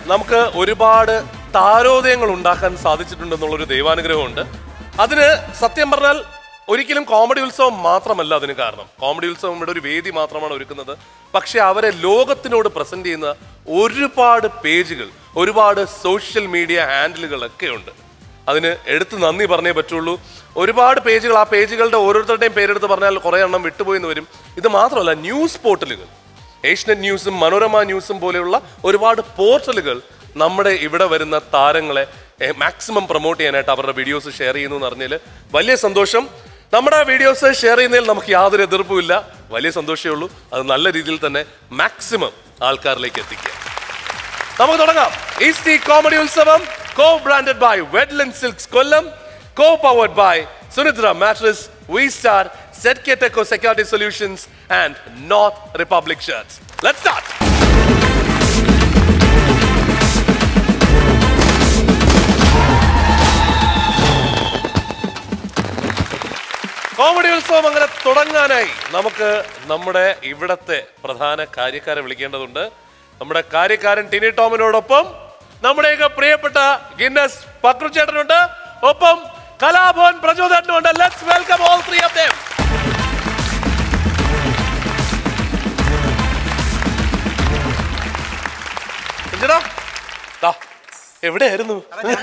നമുക്ക് ഒരുപാട് താരോദയങ്ങൾ ഉണ്ടാക്കാൻ സാധിച്ചിട്ടുണ്ടെന്നുള്ളൊരു ദൈവാനുഗ്രഹമുണ്ട് അതിന് സത്യം പറഞ്ഞാൽ ഒരിക്കലും കോമഡി ഉത്സവം മാത്രമല്ല അതിന് കാരണം കോമഡി ഉത്സവം ഇവിടെ ഒരു വേദി മാത്രമാണ് ഒരുക്കുന്നത് പക്ഷെ അവരെ ലോകത്തിനോട് പ്രസന്റ് ചെയ്യുന്ന ഒരുപാട് പേജുകൾ ഒരുപാട് സോഷ്യൽ മീഡിയ ഹാൻഡിലുകളൊക്കെ ഉണ്ട് അതിന് എടുത്ത് നന്ദി പറഞ്ഞേ പറ്റുള്ളൂ ഒരുപാട് പേജുകൾ ആ പേജുകളുടെ ഓരോരുത്തരുടെയും പേരെടുത്ത് പറഞ്ഞാൽ കുറേ എണ്ണം വിട്ടുപോയെന്ന് വരും ഇത് മാത്രമല്ല ന്യൂസ് പോർട്ടലുകൾ ഏഷ്യനെറ്റ് ന്യൂസും മനോരമ ന്യൂസും പോലെയുള്ള ഒരുപാട് പോർട്ടലുകൾ നമ്മുടെ ഇവിടെ വരുന്ന താരങ്ങളെ മാക്സിമം പ്രൊമോട്ട് ചെയ്യാനായിട്ട് അവരുടെ വീഡിയോസ് ഷെയർ ചെയ്യുന്നു എന്ന് അറിഞ്ഞാൽ വലിയ സന്തോഷം നമ്മുടെ വീഡിയോസ് ഷെയർ ചെയ്യുന്നതിൽ നമുക്ക് യാതൊരു എതിർപ്പുമില്ല വലിയ സന്തോഷമേ ഉള്ളൂ അത് നല്ല രീതിയിൽ തന്നെ മാക്സിമം ആൾക്കാരിലേക്ക് എത്തിക്കുക നമുക്ക് തുടങ്ങാം Eastea comedy Utsavam co branded by Wedland silks Kollam co powered by Sunidra mattress V star set കെറ്റക്കോ security solutions and North Republic shirts let's start comedy Utsavam അങ്ങനെ തുടങ്ങാനായി നമുക്ക് നമ്മുടെ ഇവിടത്തെ പ്രധാന കാര്യക്കാരെ വിളിക്കേണ്ടതുണ്ട് നമ്മുടെ കാര്യക്കാരൻ ടിനി ടോമിനോടൊപ്പം നമ്മുടെയൊക്കെ പ്രിയപ്പെട്ട ഗിന്നസ് പക്രു ചേട്ടനുണ്ട് ഒപ്പം കലാഭവൻ പ്രചോദനുണ്ട് let's welcome all three of them എവിടെയായിരുന്നു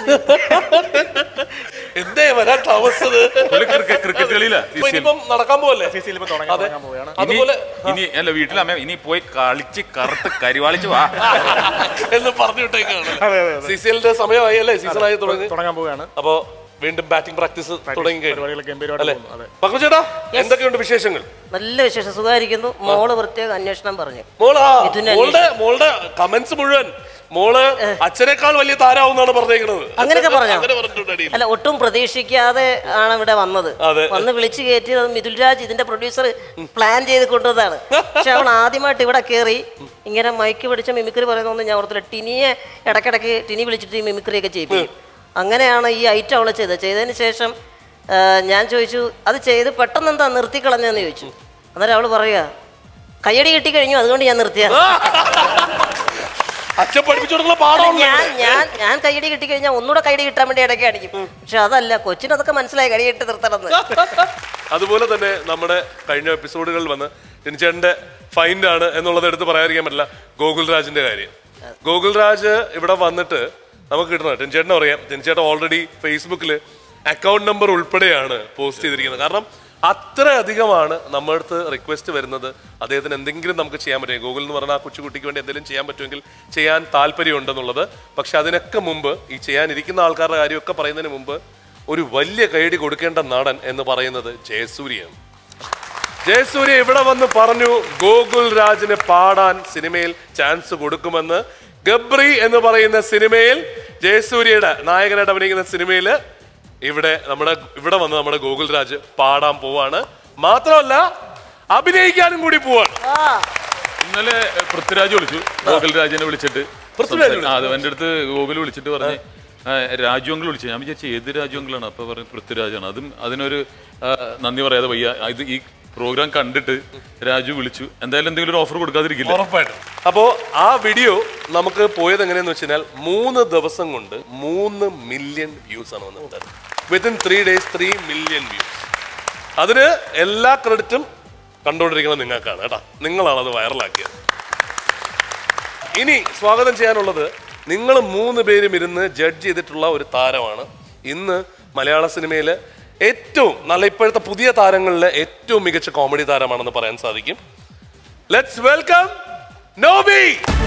എന്തേ വരാൻ താമസത് ക്രിക്കറ്റ് കളിയിലാ ഇപ്പൊ ഇനിയിപ്പം നടക്കാൻ പോവല്ലേ അതെ അതുപോലെ ഇനി അല്ല വീട്ടിൽ അമ്മ ഇനി പോയി കളിച്ച് കറുത്ത് കരിവാളിച്ച് വാ എന്ന് പറഞ്ഞു വിട്ടേക്കാണ് സി സി എല്ലിന്റെ സമയമായി അല്ലേ സീസൺ ആയി തുടങ്ങി തുടങ്ങാൻ പോവുകയാണ് അപ്പോ വീണ്ടും ബാറ്റിംഗ് പ്രാക്ടീസ് തുടങ്ങി കഴിഞ്ഞു പരിപാടികളൊക്കെ ഗംഭീരമായിട്ട് അല്ലേ പോകുന്നു, അതെ. പക്രു ചേട്ടാ എന്തൊക്കെയുണ്ട് വിശേഷങ്ങൾ നല്ല വിശേഷം സുഖമായിരിക്കുന്നു മോള് പ്രത്യേക അന്വേഷണം പറഞ്ഞു മോളാ മിഥുന്റെ മോളുടെ മോളുടെ കമന്റ്സ് മുഴുവൻ മോള് അച്ഛനേക്കാൾ വലിയ താരാവുന്നാണ് പറഞ്ഞേക്കുന്നത് അങ്ങനെയൊക്കെ പറഞ്ഞോ? അങ്ങനെ പറഞ്ഞിട്ടുണ്ട് അല്ല ഒട്ടും പ്രതീക്ഷിക്കാതെ ആണ് ഇവിടെ വന്നത് അതെ. വന്ന് വിളിച്ചു കയറ്റിയത് മിഥുൽ രാജ് ഇതിന്റെ പ്രൊഡ്യൂസർ പ്ലാൻ ചെയ്ത് കൊണ്ടുവന്നതാണ് പക്ഷെ അവൾ ആദ്യമായിട്ട് ഇവിടെ കയറി ഇങ്ങനെ മൈക്ക് പിടിച്ച മിമിക്രി പറയുന്നൊന്നും ഞാൻ ഓർത്തില്ല ടിനിയെ ഇടയ്ക്കിടയ്ക്ക് ടിനി വിളിച്ചിട്ട് ഈ മിമിക്രി ഒക്കെ ചെയ്യിപ്പിക്കും അങ്ങനെയാണ് ഈ ഐറ്റം അവൾ ചെയ്തത് ചെയ്തതിന് ശേഷം ആ, ഞാൻ ചോദിച്ചു അത് ചെയ്ത് പെട്ടെന്ന് എന്താ നിർത്തിക്കളഞ്ഞെന്ന് ചോദിച്ചു അന്നേരം അവൾ പറയുക കയ്യടി കിട്ടി കഴിഞ്ഞു അതുകൊണ്ട് ഞാൻ നിർത്തിയ അച്ഛൻ പഠിപ്പിച്ചു കൊടുക്കുന്ന പാഠമുണ്ട് ഞാൻ ഞാൻ ഞാൻ കൈയടി കിട്ടി കഴിഞ്ഞാൽ ഒന്നുകൂടെ കൈയടി കിട്ടാൻ വേണ്ടി ഇടയ്ക്ക് അടിക്കും പക്ഷെ അതല്ല കൊച്ചിനതൊക്കെ മനസ്സിലായി കൈ ഇട്ട് നിർത്തണമെന്ന് അതുപോലെ തന്നെ നമ്മുടെ കഴിഞ്ഞ എപ്പിസോഡുകളിൽ വന്ന് ടിനിച്ചേട്ടന്റെ ഫൈൻഡ് ആണ് എന്നുള്ളത് എടുത്ത് പറയാതിരിക്കാൻ പറ്റില്ല ഗോകുൽ രാജിന്റെ കാര്യം ഗോകുൽ രാജ് ഇവിടെ വന്നിട്ട് നമുക്ക് കിട്ടണം ടിനിച്ചേട്ടനെ പറയാം ടിനിച്ചേട്ടൻ ഓൾറെഡി ഫേസ്ബുക്കിൽ അക്കൗണ്ട് നമ്പർ ഉൾപ്പെടെയാണ് പോസ്റ്റ് ചെയ്തിരിക്കുന്നത് കാരണം അത്ര അധികമാണ് നമ്മുടെ അടുത്ത് റിക്വസ്റ്റ് വരുന്നത് അദ്ദേഹത്തിന് എന്തെങ്കിലും നമുക്ക് ചെയ്യാൻ പറ്റും ഗൂഗിൾ എന്ന് പറഞ്ഞാൽ ആ കൊച്ചുകുട്ടിക്ക് വേണ്ടി എന്തെങ്കിലും ചെയ്യാൻ പറ്റുമെങ്കിൽ ചെയ്യാൻ താല്പര്യമുണ്ടെന്നുള്ളത് പക്ഷെ അതിനൊക്കെ മുമ്പ് ഈ ചെയ്യാനിരിക്കുന്ന ആൾക്കാരുടെ കാര്യമൊക്കെ പറയുന്നതിന് മുമ്പ് ഒരു വലിയ കൈയടി കൊടുക്കേണ്ട നടൻ എന്ന് പറയുന്നത് ജയസൂര്യയാണ് ജയസൂര്യ ഇവിടെ വന്ന് പറഞ്ഞു ഗോകുൽ രാജിന് പാടാൻ സിനിമയിൽ ചാൻസ് കൊടുക്കുമെന്ന് ഗബ്രി എന്ന് പറയുന്ന സിനിമയിൽ ജയസൂര്യയുടെ നായകനായിട്ട് അഭിനയിക്കുന്ന സിനിമയിൽ ഇവിടെ നമ്മുടെ ഇവിടെ വന്ന് നമ്മുടെ ഗോകുൽ രാജ് പാടാൻ പോവാണ് മാത്രമല്ല അഭിനയിക്കാനും കൂടി പോവാണ് ഇന്നലെ പൃഥ്വിരാജ് വിളിച്ചു ഗോകുൽ രാജിനെ വിളിച്ചിട്ട് പൃഥ്വിരാജ് സംസാരിച്ചു. ആ, അത് എൻ്റെ അടുത്ത് ഗോകുൽ വിളിച്ചിട്ട് പറഞ്ഞ് ആ, രാജു അങ്കിൾ വിളിച്ചു ഞാൻ വിചാരിച്ചു ഏത് രാജു അങ്കിളാണ് അപ്പൊ പറഞ്ഞു പൃഥ്വിരാജാണ് അതും അതിനൊരു ആ, നന്ദി പറയാതെ വയ്യ ഇത് ഈ പ്രോഗ്രാം കണ്ടിട്ട് രാജു വിളിച്ചു എന്തായാലും എന്തെങ്കിലും ഒരു ഓഫർ കൊടുക്കാതിരിക്കില്ല ഉറപ്പായിട്ടും അപ്പോ ആ വീഡിയോ നമുക്ക് പോയത് എങ്ങനെയെന്ന് വെച്ചാൽ മൂന്ന് ദിവസം കൊണ്ട് മൂന്ന് മില്യൺ വ്യൂസ് ആണ് വന്നത് within three days three million views അതിന് എല്ലാ ക്രെഡിറ്റും കണ്ടുകൊണ്ടിരിക്കുന്നത് നിങ്ങൾക്കാണ് കേട്ടോ നിങ്ങളാണ് അത് വൈറലാക്കിയത് ഇനി സ്വാഗതം ചെയ്യാനുള്ളത് നിങ്ങൾ മൂന്ന് പേരും ഇരുന്ന് ജഡ്ജ് ചെയ്തിട്ടുള്ള ഒരു താരമാണ് ഇന്ന് മലയാള സിനിമയിൽ ഏറ്റവും നല്ല ഇപ്പോഴത്തെ പുതിയ താരങ്ങളിലെ ഏറ്റവും മികച്ച കോമഡി താരമാണെന്ന് പറയാൻ സാധിക്കും ലെറ്റ്സ് വെൽക്കം നോബി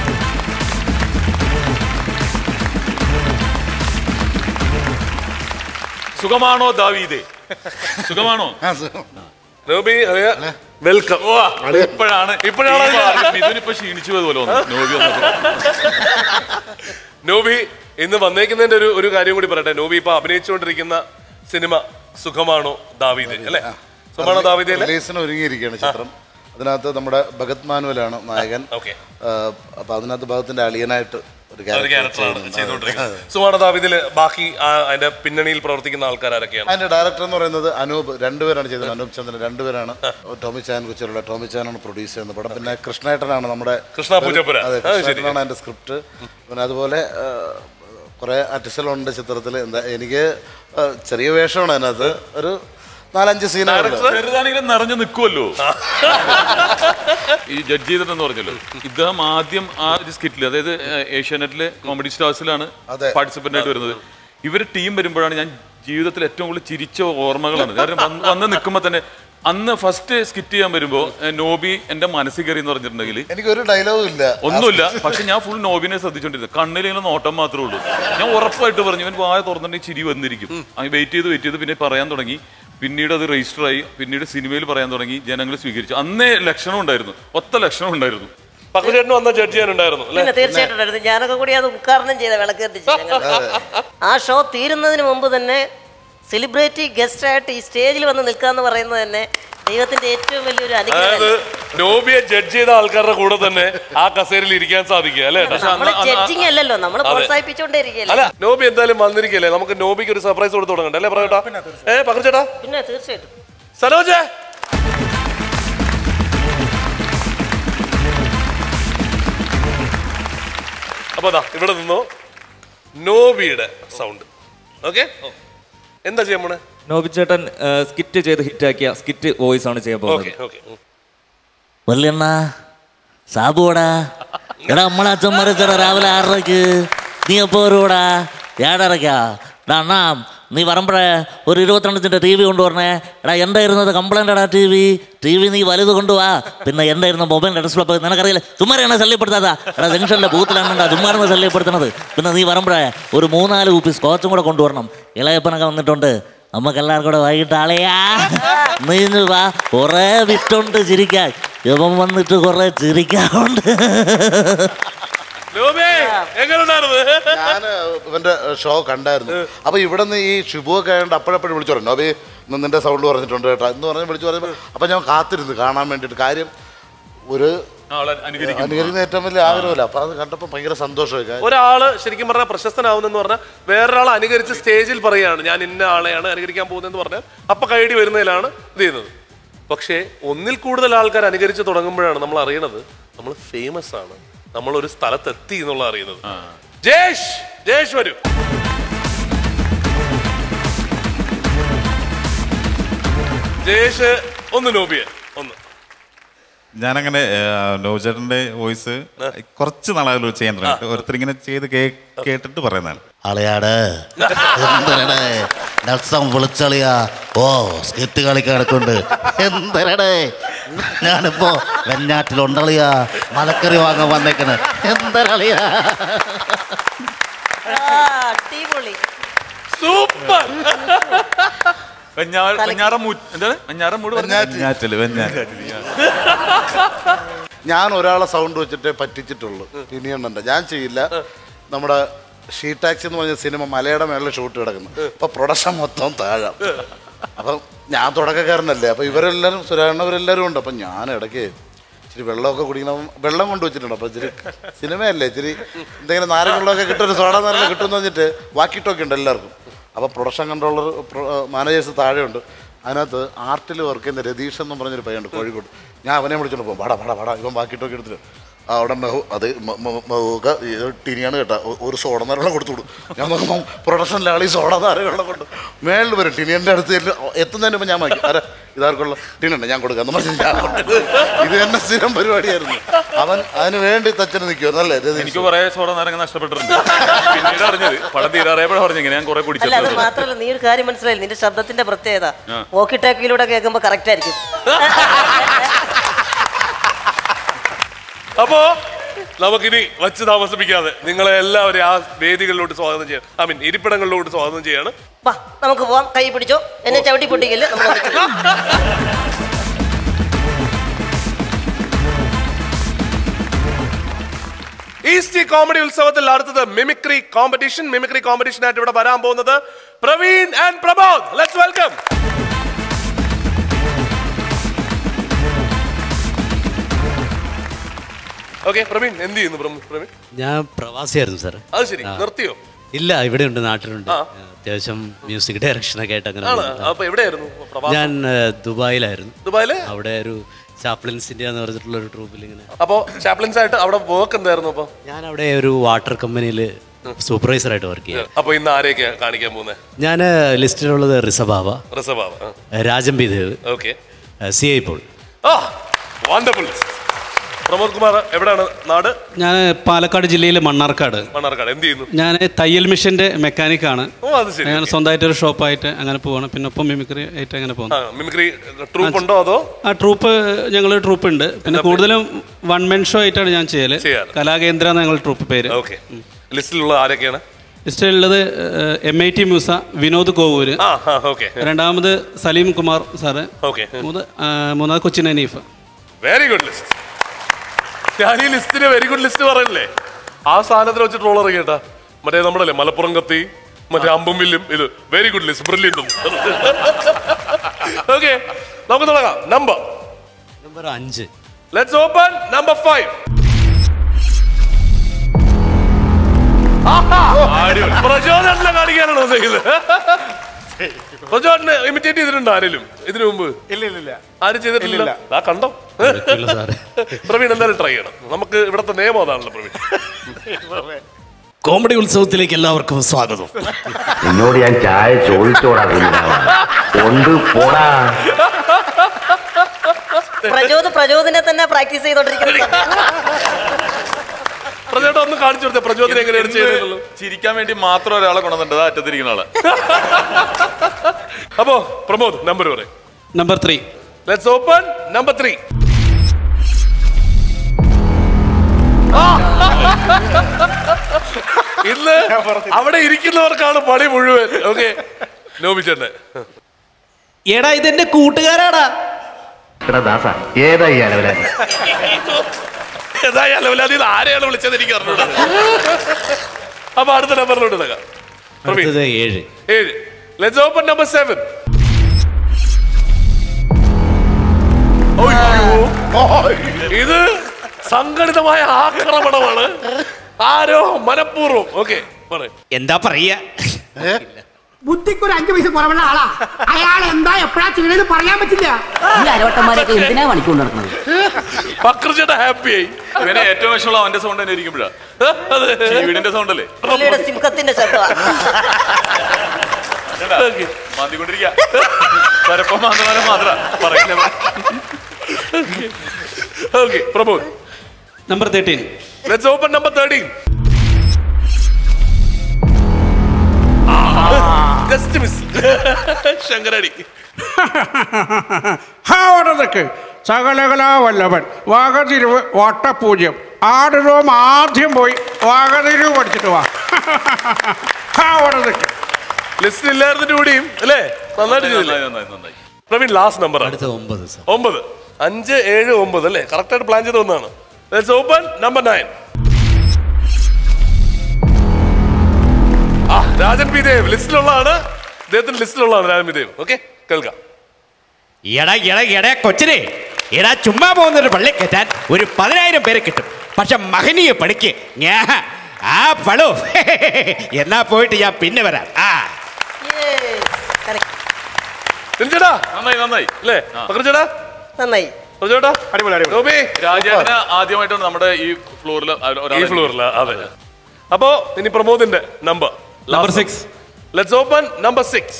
സുഖമാണോ ദാവീദേ സുഖമാണോ നോബി വെൽക്കം ഓ, ഇപ്പോഴാണ് ഇപ്പോഴാണ് ഇതിനിപ്പോ ക്ഷീണിച്ചു പോയതുപോലെ തോന്നുന്നു നോബി വന്നപ്പോ നോബി ഇന്ന് വന്നേക്കുന്നതിന്റെ ഒരു ഒരു കാര്യം കൂടി പറയട്ടെ നോബി ഇപ്പൊ അഭിനയിച്ചുകൊണ്ടിരിക്കുന്ന സിനിമ സുഖമാണോ ദാവീദ് അല്ലെ സുഖമാണോ ദാവീദ് അല്ലേ റിലീസിന് ഒരുങ്ങിയിരിക്കുകയാണ് ചിത്രം അതിനകത്ത് നമ്മുടെ ഭഗത് മാനുവലാണ് നായകൻ ഓക്കെ ആഹ് അപ്പൊ അതിനകത്ത് ഭഗത്തിന്റെ അളിയനായിട്ട് ഒരു ഒരു character ക്യാരക്ടറാണ് ചെയ്യുന്നത്. ചെയ്തുകൊണ്ടിരിക്കുന്നത് സുമാണതാവ് ഇതില് ബാക്കി ആ, അതിന്റെ പിന്നണിയിൽ പ്രവർത്തിക്കുന്ന ആൾക്കാർ ആരൊക്കെയാണ് അതിന്റെ ഡയറക്ടർ എന്ന് പറയുന്നത് അനൂപ് രണ്ടുപേരാണ് ചെയ്തത് അനൂപ് ചന്ദ്രൻ രണ്ടുപേരാണ് ടോമി ചാൻ കൊച്ചിലുള്ള ടോമി ചാനാണ് പ്രൊഡ്യൂസ് ചെയ്യുന്നത് പടം പിന്നെ കൃഷ്ണേട്ടനാണ് നമ്മുടെ കൃഷ്ണ പൂജപ്പുര. അതെ അത് ശരി. കൃഷ്ണേട്ടനാണ് അതിന്റെ സ്ക്രിപ്റ്റ് പിന്നെ അതുപോലെ കുറെ ആർട്ടിസ്റ്റുകളുണ്ട് ചിത്രത്തിൽ എന്താ എനിക്ക് ആ, ചെറിയ വേഷമാണ് അതിനകത്ത് ഒരു നാലഞ്ച് സീനുകളുണ്ട് ചെറുതാണെങ്കിലും നിറഞ്ഞു നിൽക്കുമല്ലോ ഈ ജഡ്ജ് ചെയ്തിട്ടെന്ന് പറഞ്ഞല്ലോ ഇദ്ദേഹം ആദ്യം ആ ഒരു സ്കിറ്റിൽ അതായത് ഏഹ്, ഏഷ്യാനെറ്റിലെ കോമഡി സ്റ്റാർസിലാണ് അതെ. പാർട്ടിസിപ്പന്റ് ആയിട്ട് വരുന്നത് ഇവര് ടീം വരുമ്പോഴാണ് ഞാൻ ജീവിതത്തിൽ ഏറ്റവും കൂടുതൽ ചിരിച്ച ഓർമ്മകളാണ് കാരണം വന്ന് വന്ന് നിൽക്കുമ്പോൾ തന്നെ അന്ന് ഫസ്റ്റ് സ്കിറ്റ് ചെയ്യാൻ വരുമ്പോൾ ഏഹ്, നോബി എന്റെ മനസ്സിൽ കയറി എന്ന് പറഞ്ഞിട്ടുണ്ടെങ്കിൽ എനിക്കൊരു ഡയലോഗും ഇല്ല ഒന്നുമില്ല പക്ഷെ ഞാൻ ഫുൾ നോബിനെ ശ്രദ്ധിച്ചോണ്ടിരുന്നത് കണ്ണിൽ ഇങ്ങനെ നോട്ടം മാത്രമേ ഉള്ളൂ ഞാൻ ഉറപ്പായിട്ട് പറഞ്ഞു ഇവൻ വായ തുറന്നിട്ടുണ്ടെങ്കിൽ ചിരി വന്നിരിക്കും അങ്ങനെ വെയിറ്റ് ചെയ്ത് വെയിറ്റ് ചെയ്ത് പിന്നെ പറയാൻ തുടങ്ങി പിന്നീട് അത് രജിസ്റ്റർ ആയി പിന്നീട് സിനിമയിൽ പറയാൻ തുടങ്ങി ജനങ്ങൾ സ്വീകരിച്ചു അന്നേ ലക്ഷണം ഉണ്ടായിരുന്നു ഒത്ത ലക്ഷണം ഉണ്ടായിരുന്നു പക്രുചേട്ടന് വന്ന ജഡ്ജ് ചെയ്യാനുണ്ടായിരുന്നു അല്ലെ പിന്നെ തീർച്ചയായിട്ടും ഉണ്ടായിരുന്നു ഞാനൊക്കെ കൂടി അത് ഉദ്ഘാടനം ചെയ്ത വിളക്ക് കത്തിച്ച് ഞങ്ങൾ. ആ ഷോ തീരുന്നതിന് മുമ്പ് തന്നെ സെലിബ്രിറ്റി ഗസ്റ്റ് ആയിട്ട് ഈ സ്റ്റേജിൽ വന്ന് നിൽക്കുക എന്ന് പറയുന്നത് തന്നെ ദൈവത്തിന്റെ ഏറ്റവും വലിയൊരു അതായത് അനുഗ്രഹം നോബിയെ ജഡ്ജ് ചെയ്ത ആൾക്കാരുടെ കൂടെ തന്നെ ആ കസേരയിൽ ഇരിക്കാൻ സാധിക്കുക അല്ലേ ഏട്ടാ? നമ്മൾ ജഡ്ജിങ് അല്ലല്ലോ നമ്മൾ പ്രോത്സാഹിപ്പിച്ചുകൊണ്ടേ ഇരിക്കുകയല്ലേ അല്ല നോബി എന്തായാലും വന്നിരിക്കല്ലേ നമുക്ക് നോബിക്ക് ഒരു സർപ്രൈസ് കൊടുത്തു തുടങ്ങണ്ടേ അല്ലേ പറയട്ടാ ഏ പകർച്ചേട്ടാ പിന്നെ തീർച്ചയായിട്ടും സരോജേ അപ്പൊ അതാ ഇവിടെ നിന്നു നോബിയുടെ സൗണ്ട് ഓക്കെ എന്താ ചെയ്യാൻ പോണേ നോബിച്ചേട്ടൻ സ്കിറ്റ് ചെയ്ത് ഹിറ്റാക്കിയ സ്കിറ്റ് വോയിസ് ആണ് ചെയ്യാൻ പോകുന്നത് ഓക്കെ ഓക്കെ വല്യണ്ണ സാബുവാടാ എടാ നമ്മളെ അച്ഛൻ മരിച്ചടാ രാവിലെ ആറരയ്ക്ക് നീ എപ്പോ വരുവാടാ ഏഴരയ്ക്കാ എടാ അണ്ണാ നീ വരുമ്പോഴേ ഒരു ഇരുപത്തിരണ്ടിൻ്റെ ടി വി കൊണ്ടുവരണേ എടാ എൻ്റെ ഇരുന്നത് കംപ്ലൈൻ്റ് എടാ ടി വി ടി വി നീ വലുത് കൊണ്ടുവാ പിന്നെ എൻ്റെ ഇരുന്ന മൊബൈൽ ഡിസ്പ്ലേ നിനക്കറിയില്ല ചുമ്മാരെയാണ് ശല്യപ്പെടുത്താതാ എടാ ജംഗ്ഷനിലെ ബൂത്തിലാണ്ടാ ചുമ്മാരെന്ന് ശല്യപ്പെടുത്തണത് പിന്നെ നീ വരുമ്പോഴേ ഒരു മൂന്നാല് കുപ്പി സ്കോച്ചും കൂടെ കൊണ്ടുവരണം ഇളയപ്പനൊക്കെ വന്നിട്ടുണ്ട് നമുക്ക് എല്ലാവർക്കും കൂടെ വൈകിട്ട് ആളെയാ നീ ഇങ്ങ് വാ കുറേ വിട്ടുണ്ട് ചിരിക്കാൻ ഇവൻ വന്നിട്ട് കുറേ ചിരിക്കാറുണ്ട് നോബി എങ്ങനെയുണ്ടായിരുന്നു ഞാൻ ഇവന്റെ ഷോ കണ്ടായിരുന്നു അപ്പൊ ഇവിടെ നിന്ന് ഈ ഷിബു ഒക്കെ ആയതുകൊണ്ട് അപ്പോഴപ്പോഴും വിളിച്ചു പറഞ്ഞു നോബി ഇന്ന് നിന്റെ സൗണ്ട് പറഞ്ഞിട്ടുണ്ട് കേട്ടോ എന്ന് പറഞ്ഞ് വിളിച്ചു പറഞ്ഞപ്പോൾ അപ്പൊ ഞാൻ കാത്തിരുന്നു കാണാൻ വേണ്ടിയിട്ട് കാര്യം ഒരു ആളെ അനുകരിക്കും അനുകരിക്കുന്ന ഏറ്റവും വലിയ ആഗ്രഹമില്ല അപ്പൊ അത് കണ്ടപ്പോൾ ഭയങ്കര സന്തോഷമായി കാര്യം ഒരാള് ശരിക്കും പറഞ്ഞാൽ പ്രശസ്തനാവുന്നെന്ന് പറഞ്ഞാൽ വേറൊരാൾ അനുകരിച്ച് സ്റ്റേജിൽ പറയാണ് ഞാൻ ഇന്ന ആളെയാണ് അനുകരിക്കാൻ പോകുന്നതെന്ന് പറഞ്ഞാൽ അപ്പൊ കൈഡി വരുന്നതിലാണ് ഇത് ചെയ്യുന്നത് പക്ഷേ ഒന്നിൽ കൂടുതൽ ആൾക്കാർ അനുകരിച്ച് തുടങ്ങുമ്പോഴാണ് നമ്മൾ അറിയണത് നമ്മൾ ഫേമസ് ആണ് നമ്മൾ ഒരു സ്ഥലത്തെത്തി എന്നുള്ള അറിയുന്നത് ജേഷ് ജേഷ് വരൂ ജേഷ് ഒന്ന് നോബിയെ ഒന്ന് ഞാനങ്ങനെ നോചേട്ടന്റെ വോയിസ് കുറച്ച് നാളായാലും ചെയ്യാൻ തുടങ്ങി ഓരോരുത്തർ ഇങ്ങനെ ചെയ്ത് കേ- കേട്ടിട്ട് പറയുന്നതാണ് അളയാട് എന്തരടേ നത്സം വിളിച്ചളിയാ ഓ സ്കിറ്റ് കളിക്കാൻ കിടക്കുന്നുണ്ട് എന്തരടേ ഞാനിപ്പോ വെഞ്ഞാറ്റിലുണ്ടളിയാ മലക്കറി വാങ്ങാൻ വന്നേക്കണ് എന്തരളിയാ ആ, അടിപൊളി സൂപ്പർ വെഞ്ഞാ- വെഞ്ഞാറമൂ എന്താണ് വെഞ്ഞാറമൂട് പറഞ്ഞ വെഞ്ഞാറ്റില് വെഞ്ഞാറ്റ് ഞാൻ ഒരാളെ സൗണ്ട് വെച്ചിട്ടേ പറ്റിച്ചിട്ടുള്ളൂ ഇനിയുണ്ട് ഞാൻ ചെയ്യില്ല നമ്മുടെ ഷീ ടാക്സി എന്ന് പറഞ്ഞ സിനിമ മലയുടെ മേളിൽ ഷൂട്ട് കിടക്കുന്നു അപ്പൊ പ്രൊഡക്ഷൻ മൊത്തം താഴാം അപ്പം ഞാൻ തുടക്കക്കാരനല്ലേ അപ്പൊ ഇവരെല്ലാവരും സുരാണവരെല്ലാവരും ഉണ്ട് അപ്പം ഞാൻ ഇടയ്ക്ക് ഇച്ചിരി വെള്ളമൊക്കെ കുടിക്കണം വെള്ളം കൊണ്ട് വെച്ചിട്ടുണ്ട് അപ്പം ഇച്ചിരി സിനിമയല്ലേ ഇച്ചിരി എന്തെങ്കിലും നാരങ്ങ കിട്ടും സോഡ നാരങ്ങ കിട്ടുമെന്ന് പറഞ്ഞിട്ട് വാക്കിട്ടൊക്കെ ഉണ്ട് എല്ലാവർക്കും അപ്പോൾ പ്രൊഡക്ഷൻ കൺട്രോളർ മാനേജേഴ്സ് താഴെയുണ്ട് അതിനകത്ത് ആർട്ടിൽ വർക്ക് ചെയ്യുന്ന രതീഷ് എന്നും പറഞ്ഞൊരു പയ്യുണ്ട് കോഴിക്കോട് ഞാൻ അവനെ വിളിച്ചോണ്ട് പോകും വട വട വട ഇവൻ ബാക്കിയിട്ടൊക്കെ എടുത്തിട്ട് ആ, അവിടെ മെഹു അത് മ- മ- മെഹുക ഇത് ടിനിയാണ് കേട്ടോ ഒ- ഒരു സോഡ നാരളം കൊടുത്തു വിടും ഞാൻ നോക്കുമ്പോൾ പ്രൊഡക്ഷനിലെ ആൾ ഈ സോഡ നാരങ്ങളും കൊണ്ട് മേളിൽ വരും ടിനിയൻ്റെ അടുത്ത് ചെല്ലും. എത്തുന്നതിന് മുമ്പ് ഞാൻ വാങ്ങി അരെ ഇതാർക്കുള്ള ടിനുണ്ട് ഞാൻ കൊടുക്കാം എന്ന് പറഞ്ഞ് ഞാൻ കൊടുത്തു. ഇത് തന്നെ സ്ഥിരം പരിപാടിയായിരുന്നു അവൻ അതിന് വേണ്ടി തച്ചന് നിൽക്കുമായിരുന്നു അല്ലേ രതീഷ് എനിക്ക് കുറെ സോഡ നാരങ്ങ നഷ്ടപ്പെട്ടിട്ടുണ്ട് പിന്നീട് അറിഞ്ഞത് പടം തീരാറിയപ്പോഴാണ് പറഞ്ഞു ഇങ്ങനെ ഞാൻ കുറെ അല്ല അത് കുടിച്ചിട്ടുണ്ട് മാത്രമല്ല നീ ഒരു കാര്യം മനസ്സിലായി നിന്റെ ശബ്ദത്തിന്റെ പ്രത്യേകത വോക്കി ടാക്കിയിലൂടെ കേൾക്കുമ്പോ കറക്റ്റ് ആയിരിക്കും അപ്പോ നമുക്കിനി വച്ച് താമസിപ്പിക്കാതെ നിങ്ങളെ എല്ലാവരെയും ആ വേദികളിലോട്ട് സ്വാഗതം ചെയ്യാം ഐ മീൻ ഇരിപ്പിടങ്ങളിലോട്ട് സ്വാഗതം ചെയ്യാണ് വാ നമുക്ക് പോവാം കൈ പിടിച്ചോ എന്നെ ചവിട്ടി പൊട്ടിക്കില്ല നമ്മൾ ഒന്നിച്ച് പോവാം. ഈസ്റ്റ് കോമഡി ഉത്സവത്തിൽ അടുത്തത് മിമിക്രി കോമ്പറ്റീഷൻ മിമിക്രി കോമ്പറ്റീഷൻ ആയിട്ട് ഇവിടെ വരാൻ പോകുന്നത് Praveen and Prabodh let's welcome okay Praveen എന്ത് ചെയ്യുന്നു പ്രമു- പ്രവീൺ ഞാൻ പ്രവാസിയായിരുന്നു സാർ അത് ശരി നിർത്തിയോ ഇല്ല ഇവിടെ ഉണ്ട് നാട്ടിലുണ്ട് ആ. അത്യാവശ്യം മ്യൂസിക് ഡയറക്ഷനൊക്കെ ആയിട്ട് അങ്ങനെ ആണ് പോകുന്നു. അപ്പൊ എവിടെയായിരുന്നു പ്രവാസം ഞാൻ ഏ, ദുബായിലായിരുന്നു ദുബായില് അവിടെ ഒരു ചാപ്ലിൻസ് ഇന്ത്യ എന്ന് പറഞ്ഞിട്ടുള്ള ഒരു ട്രൂപ്പിൽ ഇങ്ങനെ അപ്പോ ചാപ്ലിൻസ് ആയിട്ട് അവിടെ വർക്ക് എന്തായിരുന്നു അപ്പൊ ഞാൻ അവിടെ ഒരു വാട്ടർ കമ്പനിയിൽ സൂപ്പർവൈസറായിട്ട് വർക്ക് ചെയ്യാം അപ്പൊ ഇന്ന് ആരെയൊക്കെയാ കാണിക്കാൻ പോകുന്നത് ഞാൻ ലിസ്റ്റിലുള്ളത് റിസബാബ റിസർവ് Rajam B Dev okay C I Paul ആ വണ്ടർഫുൾ പ്രമോദ് കുമാർ എവിടെയാണ് നാട് ഞാൻ പാലക്കാട് ജില്ലയിലെ മണ്ണാർക്കാട് മണ്ണാർക്കാട് എന്ത് ചെയ്യുന്നു ഞാൻ തയ്യൽ മിഷന്റെ മെക്കാനിക്കാണ് ഓ അത് ശരി ഞാൻ സ്വന്തമായിട്ട് ഒരു ഷോപ്പായിട്ട് അങ്ങനെ പോവാണ് പിന്നെ ഒപ്പം മിമിക്രി ആയിട്ട് അങ്ങനെ ആ പോകുന്നു മിമിക്രി ട്രൂപ്പ് ഉണ്ടോ അതോ ആ ട്രൂപ്പ് ഞങ്ങൾ ട്രൂപ്പ് ഉണ്ട് പിന്നെ കൂടുതലും വൺ മെൻ ഷോ ആയിട്ടാണ് ഞാൻ ചെയ്യല് ചെയ്യാറ്. കലാകേന്ദ്ര എന്ന ഞങ്ങൾ ട്രൂപ്പ് പേര് ഓക്കെ ലിസ്റ്റിലുള്ള ആരൊക്കെയാണ് ലിസ്റ്റിലുള്ളത് എം ഐ ടി മ്യൂസ വിനോദ് കോവൂര് ആ ആ ഓക്കെ രണ്ടാമത് സലീം കുമാർ സാറ് ഓക്കെ മൂന്ന് ആ, മൂന്നാമത് Cochin Haneef very good list ഞാൻ ഈ ലിസ്റ്റിന് വെരി ഗുഡ് ലിസ്റ്റ് പറയല്ലേ ആ സാധനത്തിൽ വെച്ച് ട്രോൾ ഇറങ്ങിയേട്ടാ മറ്റേ നമ്മുടെ മലപ്പുറം കത്തി മറ്റേ അമ്പും വില്ലും ഇത് വെരി ഗുഡ് ലിസ്റ്റ് ബ്രില്യൻറ്റും ഓക്കെ നമുക്ക് തുടങ്ങാം നമ്പർ നമ്പർ അഞ്ച് ലെറ്റ്സ് ഓപ്പൺ നമ്പർ ഫൈവ് പ്രചോദനം കാണിക്കാനാണോ ചെയ്യുന്നത് പ്രചോദനെ ഇമിറ്റേറ്റ് ചെയ്തിട്ടുണ്ടോ ആരെങ്കിലും ഇതിനു മുമ്പ് ഇല്ല ഇല്ല ഇല്ല ആരും ചെയ്തിട്ടില്ല ആ കണ്ടോ സാറ് പ്രവീൺ എന്തായാലും ട്രൈ ചെയ്യണം നമുക്ക് ഇവിടുത്തെ നിയമം അതാണല്ലോ പ്രവീൺ കോമഡി ഉത്സവത്തിലേക്ക് എല്ലാവർക്കും സ്വാഗതം എന്നോട് ഞാൻ ചായ ചോദിച്ചോടാ കുഞ്ഞിരാമ കൊണ്ട് പോടാ പ്രചോദ പ്രചോദനെ തന്നെ പ്രാക്ടീസ് ചെയ്തോണ്ടിരിക്കുന്ന പ്രചോദനം ഒന്ന് കാണിച്ചു കൊടുത്തേ പ്രചോദനം എങ്ങനെയാണ് ചെയ്യുന്നത് ചിരിക്കാൻ വേണ്ടി മാത്രം ഒരാളെ കൊണ്ടുവന്നിട്ട് അറ്റത്തിരിക്കുന്ന ആളെ അപ്പോ പ്രമോദ് നമ്പർ പറയും number three let's open number three ഇന്ന് അവിടെ ഇരിക്കുന്നവർക്കാണ് പണി മുഴുവൻ ഓക്കെ നോബിച്ചേട്ടൻ എടാ ഇതെന്റെ കൂട്ടുകാരാടാ എടാ ദാസ ഏതാ ഈ അലവലാ ഏതായാലും അല്ലാതെ ഇത് ആരെയാണ് വിളിച്ചത് എനിക്ക് അറിഞ്ഞൂടാ അപ്പൊ അടുത്ത നമ്പറിലോട്ട് ഇതാക്കാം പ്രവീൺ അടുത്തത് ഏഴ് ഏഴ് ലെറ്റ്സ് ഓപ്പൺ നമ്പർ സെവൻ ഇത് സംഘടിതമായ ആക്രമണമാണ് ആരോ മനഃപൂർവ്വം ഓക്കെ പറയും എന്താ പറയാ ബുദ്ധിക്ക് ഒരു അഞ്ചു പൈസ കുറവുള്ള ആളാ അയാൾ എന്താ എപ്പോഴാ ചെയ്യണെന്ന് പറയാൻ പറ്റില്ല ഈ അരവട്ടന്മാരെയൊക്കെ എന്തിനാ പണിക്കൊണ്ട് നടക്കുന്നത് പക്രചേട്ട ഹാപ്പി ആയി ഇവനെ ഏറ്റവും വിഷമുള്ള അവന്റെ സൗണ്ട് തന്നെ ഇരിക്കുമ്പോഴാ വീടിന്റെ സൗണ്ട് അല്ലേ പുള്ളിയുടെ സിംഹത്തിന്റെ ശബ്ദമാണ് മാന്തിക്കൊണ്ടിരിക്കുക പരപ്പം മാന്തമാനം മാത്ര പറയില്ല okay Pramod number thirteen let's open number thirteen just miss ശങ്കരടി ഹാവടതൊക്കെ സകലകലാ വല്ലഭൻ വാഗതിരിവ് വട്ടപൂജ്യം ആടുറോം ആദ്യം പോയി വാഗതിരിവ് പഠിച്ചിട്ട് വാ ഹാവടതൊക്കെ ലിസ്റ്റ് ഇല്ലായിരുന്നിട്ട് കൂടിയും അല്ലേ നന്നായിട്ട് ചെയ്തില്ലേ നന്നായി നന്നായി നന്നായി പ്രവീൺ ലാസ്റ്റ് നമ്പർ ആണ് അടുത്ത ഒമ്പത് സാർ ഒമ്പത് അഞ്ച് ഏഴ് ഒമ്പത് അല്ലേ കറക്റ്റ് ആയിട്ട് പ്ലാൻ ചെയ്ത് ഒന്നാണ് ലെറ്റ്സ് ഓപ്പൺ നമ്പർ നയൻ ആ രാജൻ പി ദേവ് ലിസ്റ്റിലുള്ളതാണ് അദ്ദേഹത്തിന്റെ ലിസ്റ്റിലുള്ളതാണ് രാജൻ പി ദേവ് ഓക്കെ കേൾക്കാം എടാ എടാ എടാ കൊച്ചിനെ എടാ ചുമ്മാ പോകുന്നൊരു പള്ളി കയറ്റാൻ ഒരു പതിനായിരം പേരെ കിട്ടും പക്ഷെ മഹനീയ പണിക്ക് ഞാ ആ പളു എന്നാ പോയിട്ട് ഞാൻ പിന്നെ വരാം ആ ചേട്ടാ നന്നായി നന്നായി അല്ലേ ചേട്ടാ നന്നായി ചേട്ടാ അടിപൊളി അടിപൊളി ഗോപി രാജേട്ടന് ആദ്യമായിട്ടാണ് നമ്മുടെ ഈ ഫ്ലോറിൽ ഈ ഫ്ലോറിൽ അതെ അപ്പോ ഇനി പ്രമോദിന്റെ number number six let's open number six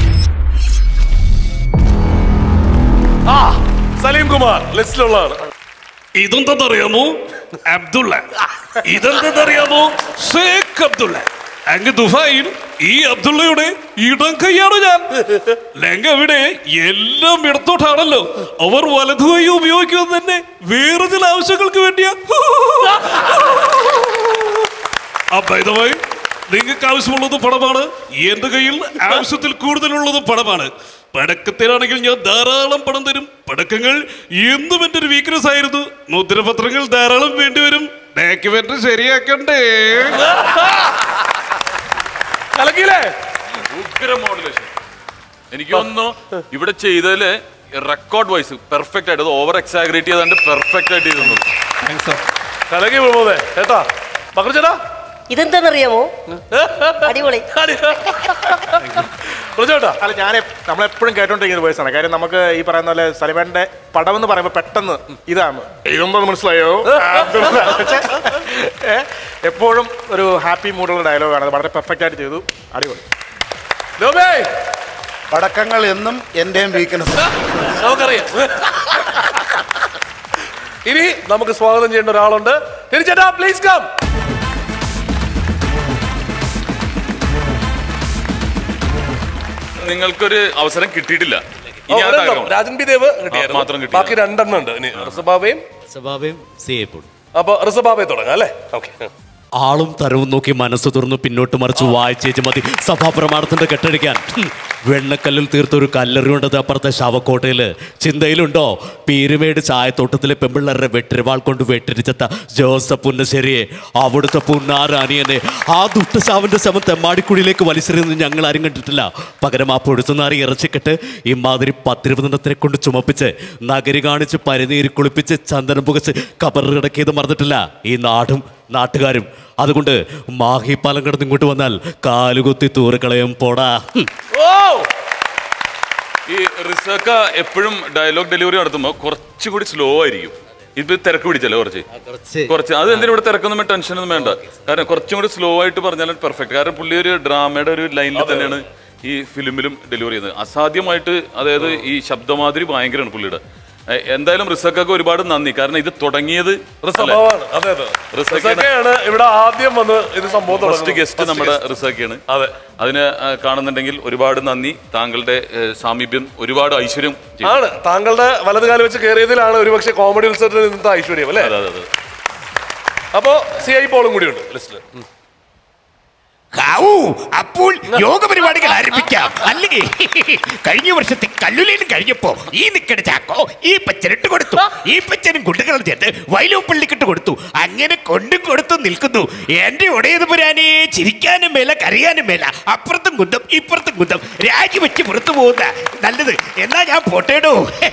ആ സലീം കുമാർ ലിസ്റ്റിലുള്ളതാണ് ഇതെന്തെന്നറിയാമോ അബ്ദുള്ള ഇതെന്തെന്നറിയാമോ ഷേഖ് അബ്ദുള്ള അങ്ങ് ദുബായിൽ ഈ അബ്ദുള്ളയുടെ ഇടം കൈയാണ് ഞാൻ ലങ്ക അവിടെ എല്ലാം ഇടത്തോട്ടാണല്ലോ അവർ വലതുകൈ ഉപയോഗിക്കുന്നത് തന്നെ വേറെ ചില ആവശ്യങ്ങൾക്ക് വേണ്ടിയാ അഭൈതമായി നിങ്ങൾക്ക് ആവശ്യമുള്ളത് പണമാണ് എന്റെ കയ്യിൽ ആവശ്യത്തിൽ കൂടുതലുള്ളത് പണമാണ് പടക്കത്തിനാണെങ്കിൽ ഞാൻ ധാരാളം പണം തരും പടക്കങ്ങൾ എന്നും എൻ്റെ ഒരു വീക്ക്നെസ് ആയിരുന്നു മുദ്രപത്രങ്ങൾ ധാരാളം വേണ്ടിവരും ഡോക്യുമെന്റ് ശരിയാക്കണ്ടേ കലക്കിയില്ലേ ഉഗ്ര മോഡുലേഷൻ എനിക്ക് തോന്നുന്നു ഇവിടെ ചെയ്തതില് റെക്കോർഡ് വോയിസ് പെർഫെക്റ്റ് ആയിട്ട് ഓവർ എക്സാഗ്രേറ്റ് ചെയ്താണ്ട് പെർഫെക്റ്റ് ആയിട്ട് ചെയ്തു കലകി പ്രമോദേ കേട്ടാ പക്രു ചേട്ടാ ഇതെന്താണെന്നറിയാമോ അടിപൊളി ചേട്ടാ അല്ല ഞാൻ നമ്മളെപ്പോഴും കേട്ടോണ്ടിരിക്കുന്ന വോയിസ് ആണ് കാര്യം നമുക്ക് ഈ പറയുന്ന പോലെ സലിമാന്റെ പടം എന്ന് പറയുമ്പോൾ പെട്ടെന്ന് ഇതാണ് ഇതൊന്നും മനസ്സിലായോ പക്ഷേ ഏ, എപ്പോഴും ഒരു ഹാപ്പി മൂഡുള്ള ഡയലോഗാണ് അത് വളരെ പെർഫെക്റ്റ് ആയിട്ട് ചെയ്തു അടിപൊളി പടക്കങ്ങൾ എന്നും എന്റെയും വീക്ക്നെസ് നമുക്കറിയാം ഇനി നമുക്ക് സ്വാഗതം ചെയ്യേണ്ട ഒരാളുണ്ട് തിരിച്ചേട്ടാ പ്ലീസ് കം നിങ്ങൾക്കൊരു അവസരം കിട്ടിയിട്ടില്ല ഇനി അത് തകർക്കണം. രാജൻ ബി ദേവ് ആ, മാത്രം കിട്ടിയില്ല. ബാക്കി രണ്ടെണ്ണം ഉണ്ട് ഇനി ഋഷഭാബയും സ്വഭാവം സി എപ്പോൾ അപ്പൊ ഋഷഭാബയെ തുടങ്ങാം അല്ലേ ഓക്കെ ആളും തരവും നോക്കി മനസ്സ് തുറന്നു പിന്നോട്ട് മറിച്ച് വായിച്ചേച്ച് മതി സഭാപ്രമാണത്തിന്റെ കെട്ടടിക്കാൻ ഹും. വെണ്ണക്കല്ലിൽ തീർത്തൊരു കല്ലറിയുണ്ടത് അപ്പുറത്തെ ശവക്കോട്ടയില് ചിന്തയിലുണ്ടോ പീരുമേട് ചായത്തോട്ടത്തിലെ പെമ്പിള്ളേരുടെ വെട്ടിരിവാൾ കൊണ്ട് വെട്ടിരിച്ചത്ത ജോസഫ് പുന്നശ്ശേരിയെ അവിടുത്തെ പുന്നാരാനിയനെ ആ ദുഷ്ടശാവന്റെ ശവം തെമ്മാടിക്കുഴിയിലേക്ക് വലിച്ചെറിയുന്നത് ഞങ്ങൾ ആരും കണ്ടിട്ടില്ല പകരം ആ പൊഴുത്തുനാറി ഇറച്ചിക്കെട്ട് ഇമാതിരി പത്തിരുപതിനത്തിനെ കൊണ്ട് ചുമപ്പിച്ച് നഗരി കാണിച്ച് പരിനീര് കുളിപ്പിച്ച് ചന്ദനം പുകച്ച് കബറ് കിടക്കിയത് മറന്നിട്ടില്ല ഈ നാടും നാട്ടുകാരും അതുകൊണ്ട് മാഹി പാലം കിടന്ന് ഇങ്ങോട്ട് വന്നാൽ കാലുകുത്തി തൂറിക്കളയും പോടാ ഹും. ഈ റിസർക്ക എപ്പോഴും ഡയലോഗ് ഡെലിവറി നടത്തുമ്പോൾ കുറച്ചുകൂടി സ്ലോ ആയിരിക്കും ഇത് തിരക്ക് പിടിച്ചല്ലേ കുറച്ച് കുറച്ച് അത് എന്തിനും ഇവിടെ തിരക്കൊന്നും ടെൻഷനൊന്നും വേണ്ട കാരണം കുറച്ചും കൂടി സ്ലോ ആയിട്ട് പറഞ്ഞാലും പെർഫെക്റ്റ് കാരണം പുള്ളി ഒരു ഡ്രാമയുടെ ഒരു ലൈനിൽ തന്നെയാണ് ഈ ഫിലിമിലും ഡെലിവറി ചെയ്യുന്നത് അസാധ്യമായിട്ട് അതായത് ഈ ശബ്ദമാതിരി ഭയങ്കരമാണ് പുള്ളിയുടെ എ- എന്തായാലും റിസർക്കൊക്കെ ഒരുപാട് നന്ദി കാരണം ഇത് തുടങ്ങിയത് ഋഷഭാവാണ് അതെ അതെ ഋഷഭയാണ് ഇവിടെ ആദ്യം വന്ന് ഇത് സംഭവം ഫസ്റ്റ് തുടങ്ങുന്നത്. ഗസ്റ്റ് First നമ്മുടെ guest. റിസർക്കാണ് അതെ അതിന് ആ, കാണുന്നുണ്ടെങ്കിൽ ഒരുപാട് നന്ദി താങ്കളുടെ ഏ, സാമീപ്യം ഒരുപാട് ഐശ്വര്യം ചെയ്തു. ആണ് താങ്കളുടെ വലത് കാലം വെച്ച് കയറിയതിലാണ് ഒരുപക്ഷെ കോമഡി ഉത്സവത്തിൽ നിന്നത്തെ ഐശ്വര്യം അല്ലേ അതെ അതെ അതെ അപ്പോ സി ഐ പോളും കൂടി ഉണ്ട് ലിസ്റ്റില് ഹാവൂ, അപ്പോൾ യോഗ പരിപാടികൾ ആരംഭിക്കാം അല്ലെങ്കിൽ കഴിഞ്ഞ വർഷത്തെ കല്ലുലേലും കഴിഞ്ഞപ്പോ ഈ നിക്കണ ചാക്കോ ഈ പച്ചനിട്ട് കൊടുത്തു ഈ പച്ചനും കുണ്ടുകളും ചേർത്ത് വയലോ പള്ളിക്കിട്ട് കൊടുത്തു അങ്ങനെ കൊണ്ടും കൊടുത്തും നിൽക്കുന്നു എന്റെ ഉടയത് പുരാനെ ചിരിക്കാനും മേല കരയാനും മേല അപ്പുറത്തും കുന്തം ഇപ്പുറത്തും കുന്തം രാജിവെച്ച് പുറത്തു പോകുന്ന നല്ലത് എന്നാ ഞാൻ പോട്ടേടോ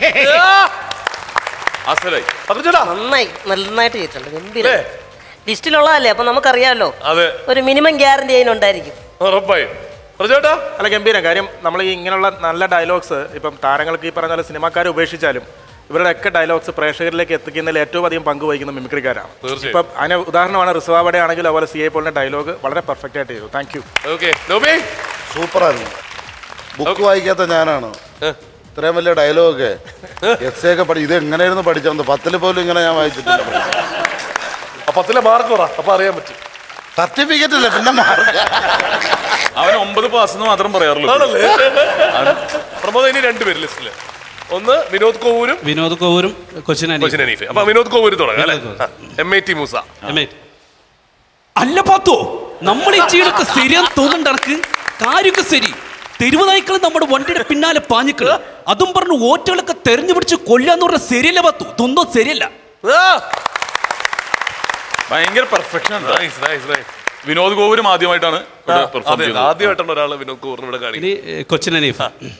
അസലായി നന്നായി നന്നായിട്ട് ചെയ്തിട്ടുണ്ട് ഗംഭീര ലിസ്റ്റിലുള്ളതല്ലേ അപ്പൊ നമുക്കറിയാമല്ലോ അതെ ഒരു മിനിമം ഗ്യാരണ്ടി അതിനുണ്ടായിരിക്കും ഉറപ്പായും അല്ല ഗംഭീരം കാര്യം നമ്മൾ ഈ ഇങ്ങനെയുള്ള നല്ല ഡയലോഗ്സ് ഇപ്പം താരങ്ങൾക്ക് ഈ പറഞ്ഞ പോലെ സിനിമാക്കാരെ ഉപേക്ഷിച്ചാലും ഇവരുടെ ഒക്കെ ഡയലോഗ്സ് പ്രേക്ഷകരിലേക്ക് എത്തിക്കുന്നതിൽ ഏറ്റവും അധികം പങ്ക് വഹിക്കുന്ന മിമിക്രിക്കാരാണ് തീർച്ചയായും. ഇപ്പം അതിന് ഉദാഹരണമാണ് റിസവാബടെ ആണെങ്കിലും അതുപോലെ സി ഐ പോളിന്റെ ഡയലോഗ് വളരെ പെർഫെക്റ്റ് ആയിട്ട് ചെയ്തു താങ്ക് യു ഓക്കെ നോബി സൂപ്പറായിരുന്നു ബുക്ക് വായിക്കാത്ത ഞാനാണ് ഇത്രയും വലിയ ഡയലോഗൊക്കെ എസ് ഒക്കെ പഠി ഇത് എങ്ങനെയായിരുന്നു പഠിച്ചത് പത്തിൽ പോലും ഇങ്ങനെ ഞാൻ വായിച്ചിട്ടില്ല ആ പത്തിലെ മാർക്ക് പറ അപ്പൊ അറിയാൻ പറ്റും സർട്ടിഫിക്കറ്റ് ഇല്ല പിന്നെ മാർക്ക് അവൻ ഒമ്പത് പാസ് എന്ന് മാത്രം പറയാറുള്ളൂ ആണല്ലേ പ്രമോദ് ഇനി രണ്ടുപേര് ലിസ്റ്റില് ഒന്ന് വിനോദ് കോവൂരും വിനോദ് കോവൂരും കൊച്ചിൻ കൊച്ചിൻ അനീഫ് അപ്പൊ വിനോദ് കോവൂര് തുടങ്ങാം അല്ലേ എം എ ടി മൂസ അല്ല പാത്തോ നമ്മൾ ഈ ചെയ്യണൊക്കെ ശരിയാന്ന് തോന്നുന്നുണ്ട് എനക്ക് കാര്യമൊക്കെ ശരി തെരുവുനായ്ക്കൾ നമ്മുടെ വണ്ടിയുടെ പിന്നാലെ പാഞ്ഞിക്കള് അതും പറഞ്ഞു ഓറ്റകളൊക്കെ തെരഞ്ഞു പിടിച്ച് കൊല്ലാന്ന് പറഞ്ഞ ശരിയല്ല പാത്തു ഇതൊന്നും ശരിയല്ല ഭയങ്കര പെർഫെക്ഷൻ വിനോദ് ഗോപുരം ആദ്യമായിട്ടാണ് ഇവിടെ പെർഫോം അതെ ചെയ്തത് ആദ്യമായിട്ടാണ് ഒരാൾ വിനോദ് കോവൂറിന് ഇവിടെ കാണിക്കുന്നത് ഇനി കൊച്ചിൻ അനീഫ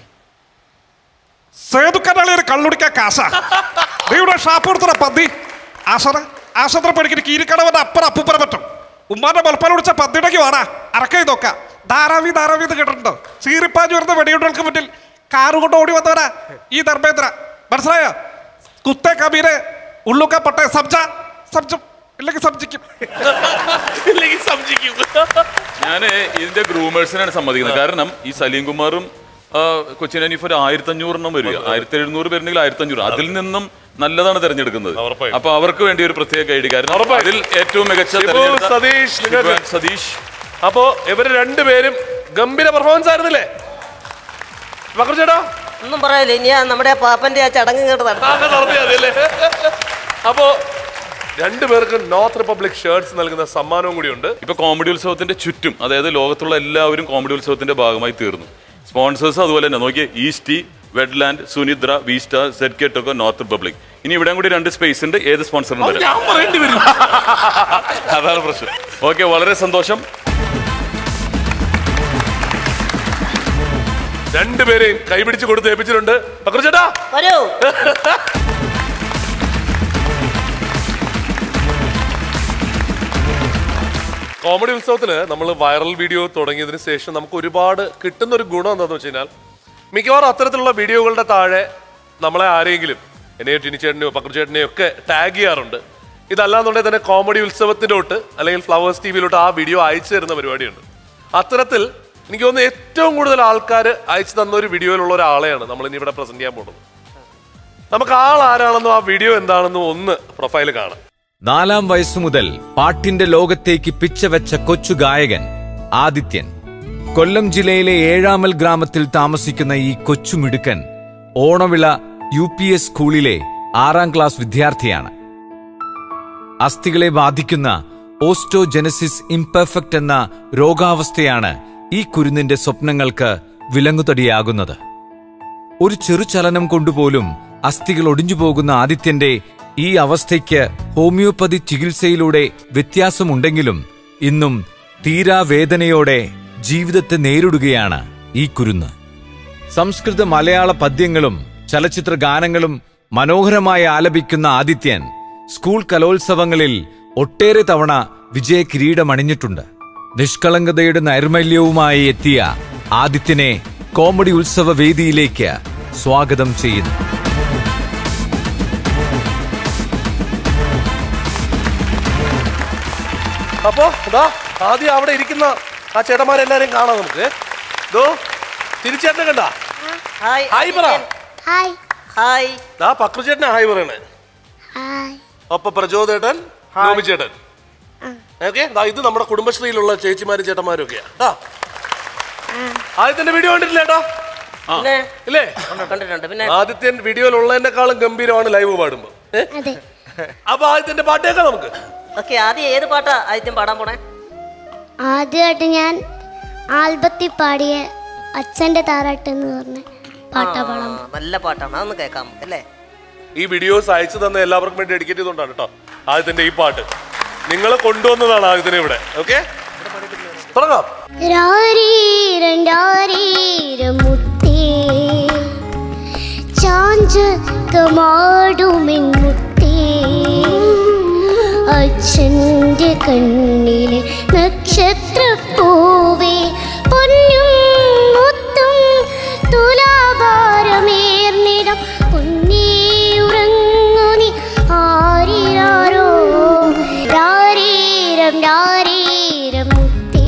സേതുക്കനാളെ കള്ളുടിക്കാൻ കാശ ഇവിടെ ഷാപ്പ് കൊടുത്തറ പന്തി ആശറ ആശത്ര പഠിക്കുന്ന കീരിക്കടവന്റെ അപ്പുറം അപ്പുപ്പറ പറ്റും ഉമ്മാന്റെ മലപ്പാൽ കുടിച്ച പന്തിടക്ക് വാടാ അറക്കൈ നോക്ക ധാരാവി ധാരാവി എന്ന് കേട്ടിട്ടുണ്ടോ സീറിപ്പാഞ്ഞു വരുന്ന വെടിയുണ്ടൾക്ക് മുന്നിൽ കാറ് കൊണ്ട് ഓടി വന്നവരാ ഈ ധർമ്മേന്ദ്ര മനസ്സിലായോ കുത്തേ കബീരെ ഉള്ളുക്ക പട്ടേ സബ്ജ സബ്ജ ഇല്ലെങ്കിൽ സബ്ജിക്കും ഇല്ലെങ്കിൽ സബ്ജിക്കും ഞാൻ ഇതിന്റെ ഗ്രൂമേഴ്സിനാണ് സമ്മതിക്കുന്നത് കാരണം ഈ സലീം കുമാറും ആ, കൊച്ചിൻ അനീഫ് ഒരു ആയിരത്തി അഞ്ഞൂറെണ്ണം വരിക ആയിരത്തി എഴുന്നൂറ് പേരുണ്ടെങ്കിൽ ആയിരത്തി അഞ്ഞൂറ് അതിൽ നിന്നും നല്ലതാണ് തിരഞ്ഞെടുക്കുന്നത് അപ്പൊ അവർക്ക് വേണ്ടി ഒരു പ്രത്യേക ഗൈഡ് കാരണം അതിൽ ഏറ്റവും മികച്ച ഷിബു, തിരഞ്ഞെടുത്ത സതീഷ് നിങ്ങൾക്ക് ഷിബു, സതീഷ് അപ്പോ ഇവര് രണ്ടുപേരും ഗംഭീര പെർഫോമൻസ് ആയിരുന്നില്ലേ പക്രു ചേട്ടാ ഒന്നും പറയാനില്ല ഇനി ആ നമ്മുടെ ആ പാപ്പന്റെ ആ ചടങ്ങ് കേട്ട് ആകെ നടത്തിയതല്ലേ അപ്പോ രണ്ടുപേർക്ക് നോർത്ത് റിപ്പബ്ലിക് ഷർട്ട്സ് നൽകുന്ന സമ്മാനവും കൂടിയുണ്ട് ഇപ്പൊ കോമഡി ഉത്സവത്തിന്റെ ചുറ്റും അതായത് ലോകത്തുള്ള എല്ലാവരും കോമഡി ഉത്സവത്തിന്റെ ഭാഗമായി തീർന്നു സ്പോൺസേഴ്സ് അതുപോലെ തന്നെ നോക്കിയേ ഈസ്റ്റി വെഡ്ലാൻഡ് സുനിദ്ര വീസ്റ്റ സെഡ് കെറ്റ് ഒക്കെ നോർത്ത് റിപ്പബ്ലിക് ഇനി ഇവിടെ കൂടി രണ്ട് സ്പേസ് ഉണ്ട് ഏത് സ്പോൺസറിനും അത് ഞാൻ പറയേണ്ടി വരും അതാണ് പ്രശ്നം ഓക്കെ വളരെ സന്തോഷം രണ്ടുപേരെയും കൈപിടിച്ച് കൊടുത്ത് ഏൽപ്പിച്ചിട്ടുണ്ട് പക്രു ചേട്ടാ വരൂ കോമഡി ഉത്സവത്തിൽ നമ്മൾ വൈറൽ വീഡിയോ തുടങ്ങിയതിന് ശേഷം നമുക്ക് ഒരുപാട് കിട്ടുന്ന ഒരു ഗുണം എന്താണെന്ന് വെച്ച് കഴിഞ്ഞാൽ മിക്കവാറും അത്തരത്തിലുള്ള വീഡിയോകളുടെ താഴെ നമ്മളെ ആരെങ്കിലും എന്നെയോ ടിനിച്ചേട്ടനെയോ പക്രചേട്ടനെയോ ഒക്കെ ടാഗ് ചെയ്യാറുണ്ട് ഇതല്ലാന്നുണ്ടെങ്കിൽ തന്നെ കോമഡി ഉത്സവത്തിലോട്ട് അല്ലെങ്കിൽ ഫ്ലവേഴ്സ് ടി വിയിലോട്ട് ആ വീഡിയോ അയച്ചു തരുന്ന പരിപാടിയുണ്ട് അത്തരത്തിൽ എനിക്ക് തോന്നുന്നു ഏറ്റവും കൂടുതൽ ആൾക്കാർ അയച്ചു തന്ന ഒരു വീഡിയോയിലുള്ള ഒരാളെയാണ് നമ്മൾ ഇനി ഇവിടെ പ്രസന്റ് ചെയ്യാൻ പോകുന്നത് നമുക്ക് ആൾ ആരാണെന്നും ആ വീഡിയോ എന്താണെന്നും ഒന്ന് പ്രൊഫൈൽ കാണാം നാലാം വയസ്സു മുതൽ പാട്ടിന്റെ ലോകത്തേക്ക് പിച്ചവെച്ച കൊച്ചു ഗായകൻ ആദിത്യൻ കൊല്ലം ജില്ലയിലെ ഏഴാമൽ ഗ്രാമത്തിൽ താമസിക്കുന്ന ഈ കൊച്ചു മിടുക്കൻ ഓണവിള യു പി എസ് സ്കൂളിലെ ആറാം ക്ലാസ് വിദ്യാർത്ഥിയാണ് അസ്ഥികളെ ബാധിക്കുന്ന ഓസ്റ്റോജെനസിസ് ഇംപെർഫെക്റ്റ് എന്ന രോഗാവസ്ഥയാണ് ഈ കുരുന്നിന്റെ സ്വപ്നങ്ങൾക്ക് വിലങ്ങുതടിയാകുന്നത് ഒരു ചെറുചലനം കൊണ്ടുപോലും അസ്ഥികൾ ഒടിഞ്ഞു പോകുന്ന ആദിത്യന്റെ ഈ അവസ്ഥയ്ക്ക് ഹോമിയോപ്പതി ചികിത്സയിലൂടെ വ്യത്യാസമുണ്ടെങ്കിലും ഇന്നും തീരാവേദനയോടെ ജീവിതത്തെ നേരിടുകയാണ് ഈ കുരുന്ന് സംസ്കൃത മലയാള പദ്യങ്ങളും ചലച്ചിത്ര ഗാനങ്ങളും മനോഹരമായി ആലപിക്കുന്ന ആദിത്യൻ സ്കൂൾ കലോത്സവങ്ങളിൽ ഒട്ടേറെ തവണ വിജയ കിരീടമണിഞ്ഞിട്ടുണ്ട് നിഷ്കളങ്കതയുടെ നൈർമല്യവുമായി എത്തിയ ആദിത്യനെ കോമഡി ഉത്സവ വേദിയിലേക്ക് സ്വാഗതം ചെയ്യുന്നു അപ്പോ ഇതാ ആദ്യം അവിടെ ഇരിക്കുന്ന ആ ചേട്ടന്മാരെല്ലാരെയും കാണാം നമുക്ക് ഇതോ തിരിച്ചേട്ടനെ കണ്ട ഹായ് ഹായ് പറ ഹായ് ഹായ് ദാ പക്രുചേട്ടനെ ഹായ് പറയണേ ഹായ് ഒപ്പൊ പ്രചോദേട്ടൻ നോബിച്ചേട്ടൻ ഓക്കെ ഇത് നമ്മുടെ കുടുംബശ്രീയിലുള്ള ചേച്ചിമാരും ചേട്ടന്മാരും ഒക്കെയാ ആ. ആദ്യത്തിന്റെ വീഡിയോ കണ്ടിട്ടില്ല ഏട്ടാ പിന്നെ ഇല്ലേ കണ്ടിട്ടുണ്ട് പിന്നെ ആദിത്യൻ വീഡിയോയിലുള്ളതിനെക്കാളും ഗംഭീരമാണ് ലൈവ് പാടുമ്പോ ഏ? അതെ അപ്പൊ ആദ്യത്തിന്റെ പാട്ട് കേൾക്കാം നമുക്ക് ഓക്കെ ആദ്യം ഏത് പാട്ടാ ആദ്യം പാടാൻ പോണേ ആദ്യമായിട്ട് ഞാൻ ആൽബത്തിൽ പാടിയ അച്ഛൻ്റെ താരാട്ട് എന്ന് പറഞ്ഞ പാട്ടാ പാടാൻ ആ, നല്ല പാട്ടാണ് അതൊന്ന് കേൾക്കാം നമുക്ക് അല്ലേ ഈ വീഡിയോസ് അയച്ചു തന്ന എല്ലാവർക്കും വേണ്ടി ഡെഡിക്കേറ്റ് ചെയ്തുകൊണ്ടാണ് കേട്ടോ ആദ്യത്തിന്റെ ഈ പാട്ട് നിങ്ങൾ കൊണ്ടുവന്നതാണ് ആദ്യത്തിന് ഇവിടെ ഓക്കെ തുടങ്ങാം രാരീരണ്ടാരീരമുത്തേ ചാഞ്ചകമാടുമെൻ മുത്തേ അച്ഛൻ്റെ കണ്ണിലെ നക്ഷത്രപ്പൂവേ പൊന്നും മുത്തും തുലാഭാരമേർന്നിടം പൊന്നേ ഉറങ്ങു നീ ആരിരാരോ രാരീരം രാരീരം മുത്തേ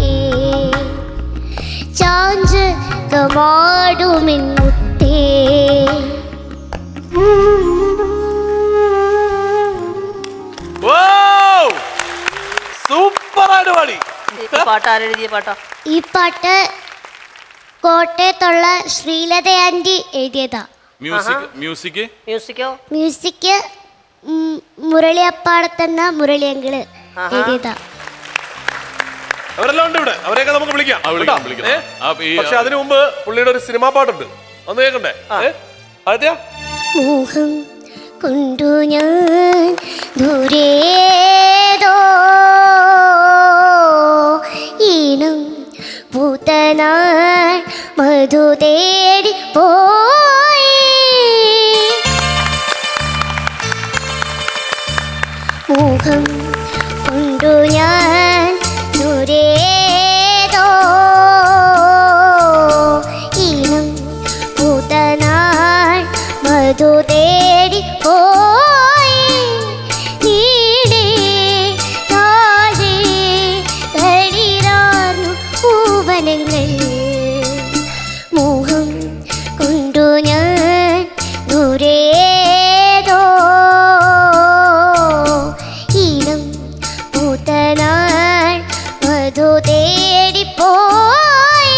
ചാഞ്ചകമാടുമെൻ മുത്തേ സൂപ്പർ ആയിട്ട് പാടി ഈ പാട്ട് ആരെഴുതിയ പാട്ടാ ഈ പാട്ട് കോട്ടയത്തുള്ള ശ്രീലത ആൻറ്റി എഴുതിയതാ മ്യൂസിക് മ്യൂസിക് മ്യൂസിക്കോ മ്യൂസിക് ഉം, മുരളി അപ്പാടത്തെന്ന മുരളി അങ്കിള് എഴുതിയതാ അവരെല്ലാം ഉണ്ട് ഇവിടെ അവരെയൊക്കെ നമുക്ക് വിളിക്കാം ആ, വിളിക്കാം, കേട്ടോ? വിളിക്കാം. ഏ? ആ, ഈ- പക്ഷെ അതിനു മുമ്പ് പുള്ളിയുടെ ഒരു സിനിമാ പാട്ടുണ്ട് ഒന്ന് കേൾക്കണ്ടേ ഏ? ആദ്യ മോഹം കൊണ്ടു ഞാൻ ദൂരേതോ ഈണം പൂത്തനാൾ മധു തേടി പോയി മോഹം കൊണ്ടു ഞാൻ ദൂരേതോ ഈണം പൂത്തനാൾ മധു തേടി പോയി നീടേ താഴെ തളിരാർന്നു പൂവനങ്ങൾ മോഹം കൊണ്ടു ഞാൻ ദൂരേതോ ഈണം പൂത്തനാൾ മധു തേടി പോയി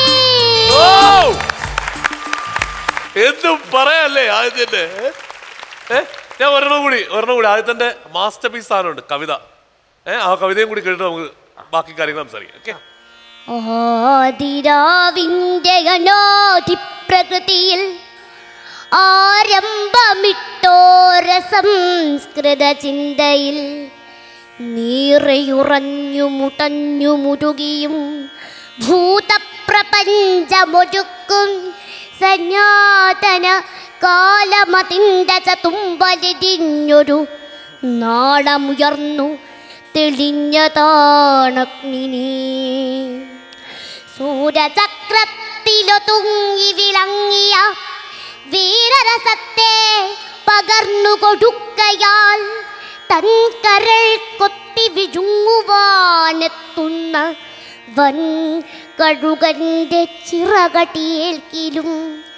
എന്തും പറയാല്ലേ ആദ്യത്തിന്റെ ഏ? ഏ? ഞാൻ ഒരെണ്ണം കൂടി ഒരെണ്ണം കൂടി ആദ്യത്തിന്റെ മാസ്റ്റർ പീസ് സാധനമുണ്ട് കവിത ഏഹ് ആ കവിതയും കൂടി കേട്ടിട്ട് നമുക്ക് ബാക്കി കാര്യങ്ങൾ സംസാരിക്കാം ഓക്കെ ആതിരാവിൻ്റെ അനാദിപ്രകൃതിയിൽ ആരംഭമിട്ടോര സംസ്കൃത ചിന്തയിൽ നീറയുറഞ്ഞു മുട്ടഞ്ഞു മുരുകിയും ഭൂതപ്രപഞ്ചമൊരുക്കും സനാതന കാലമതിൻ്റെ ചതുമ്പലിരിഞ്ഞൊരു നാളമുയർന്നു തെളിഞ്ഞതാണഗ്നിനി സൂര്യചക്രത്തിലു തുങ്ങി വിളങ്ങിയ വീരരസത്തെ പകർന്നു കൊടുക്കയാൽ തൻ കരൾ കൊത്തി വിഴുങ്ങുവാനെത്തുന്ന വൻ കഴുകന്റെ ചിറകടിയേൽക്കിലും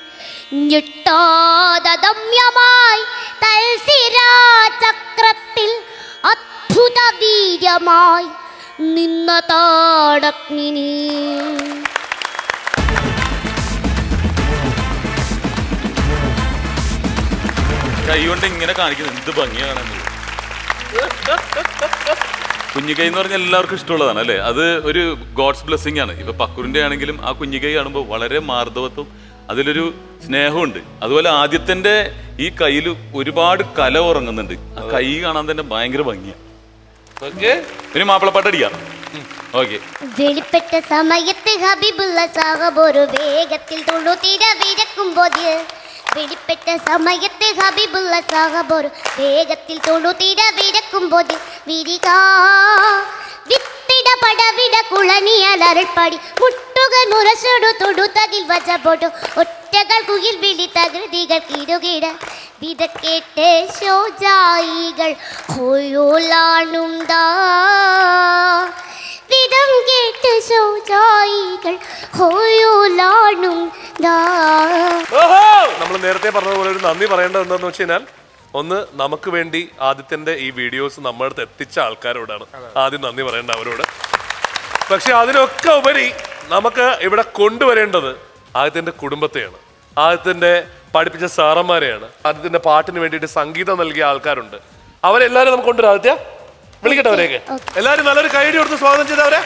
ഞെട്ടാതമ്യമായി തൽസിരാചക്രത്തിൽ അത്ഭുത വീര്യമായി നിന്നതാടഗ്നിനി കൈ കൊണ്ട് ഇങ്ങനെ കാണിക്കുന്നത് എന്ത് ഭംഗിയാണ് കുഞ്ഞിക്കൈ എന്ന് പറഞ്ഞാൽ എല്ലാവർക്കും ഇഷ്ടമുള്ളതാണ് അല്ലേ അത് ഒരു ഗോഡ്സ് ബ്ലെസ്സിങ് ആണ് ഇപ്പൊ പക്കൂറിന്റെ ആണെങ്കിലും ആ കുഞ്ഞിക്കൈ കാണുമ്പോൾ വളരെ മാർദ്ദവത്വം അതിലൊരു സ്നേഹമുണ്ട് അതുപോലെ ആദ്യത്തിന്റെ ഈ കയ്യിൽ ഒരുപാട് കല ഉറങ്ങുന്നുണ്ട് ആ കൈ കാണാൻ തന്നെ ഭയങ്കര ഭംഗിയാണ് പിന്നെ മാപ്പിളപ്പാട്ട് അടിക്കാം ഓക്കെ വെളിപ്പെട്ട സമയത്ത് ഹബീബുള്ള സാഹബ് ഒരു വേഗത്തിൽ തുളുതിര വിരക്കുമ്പോൾ വെളിപ്പെട്ട സമയത്ത് ഹബീബുള്ള സാഹബ് ഒരു വേഗത്തിൽ തുളുതിര വിരക്കുമ്പോൾ വിരിക വിത്തിട പടവിട കുളനിയാൽ അരൾപ്പാടി മുട്ടുകൾ മുരശൊടു തൊടുത്തതിൽ വജപൊടു ഒറ്റകൾ കുയിൽ വിളി തകൃതികൾ കിരുകിട വിതക്കേട്ട് ശോജായികൾ ഹോയോലാണുണ്ടാ വിധം കേട്ട് ശോചായികൾ ഹോയോലാണും നമ്മൾ നേരത്തെ പറഞ്ഞതുപോലെ ഒരു നന്ദി പറയേണ്ടത് എന്താന്ന് വെച്ച് കഴിഞ്ഞാൽ ഒന്ന് നമുക്ക് വേണ്ടി ആദിത്യന്റെ ഈ വീഡിയോസ് നമ്മുടെ അടുത്ത് എത്തിച്ച ആൾക്കാരോടാണ് ആദ്യം നന്ദി പറയേണ്ട അവരോട് പക്ഷെ അതിനൊക്കെ ഉപരി നമുക്ക് ഇവിടെ കൊണ്ടുവരേണ്ടത് ആദ്യത്തിന്റെ കുടുംബത്തെയാണ് ആദ്യത്തിന്റെ പഠിപ്പിച്ച സാറന്മാരെയാണ് ആദ്യത്തിന്റെ പാട്ടിന് വേണ്ടിയിട്ട് സംഗീതം നൽകിയ ആൾക്കാരുണ്ട് അവരെല്ലാരും നമുക്ക് കൊണ്ടുവരാം ആദിത്യ വിളിക്കട്ടെ അവരെയൊക്കെ എല്ലാരും നല്ലൊരു കൈഡി കൊടുത്ത് സ്വാഗതം ചെയ്തവരെ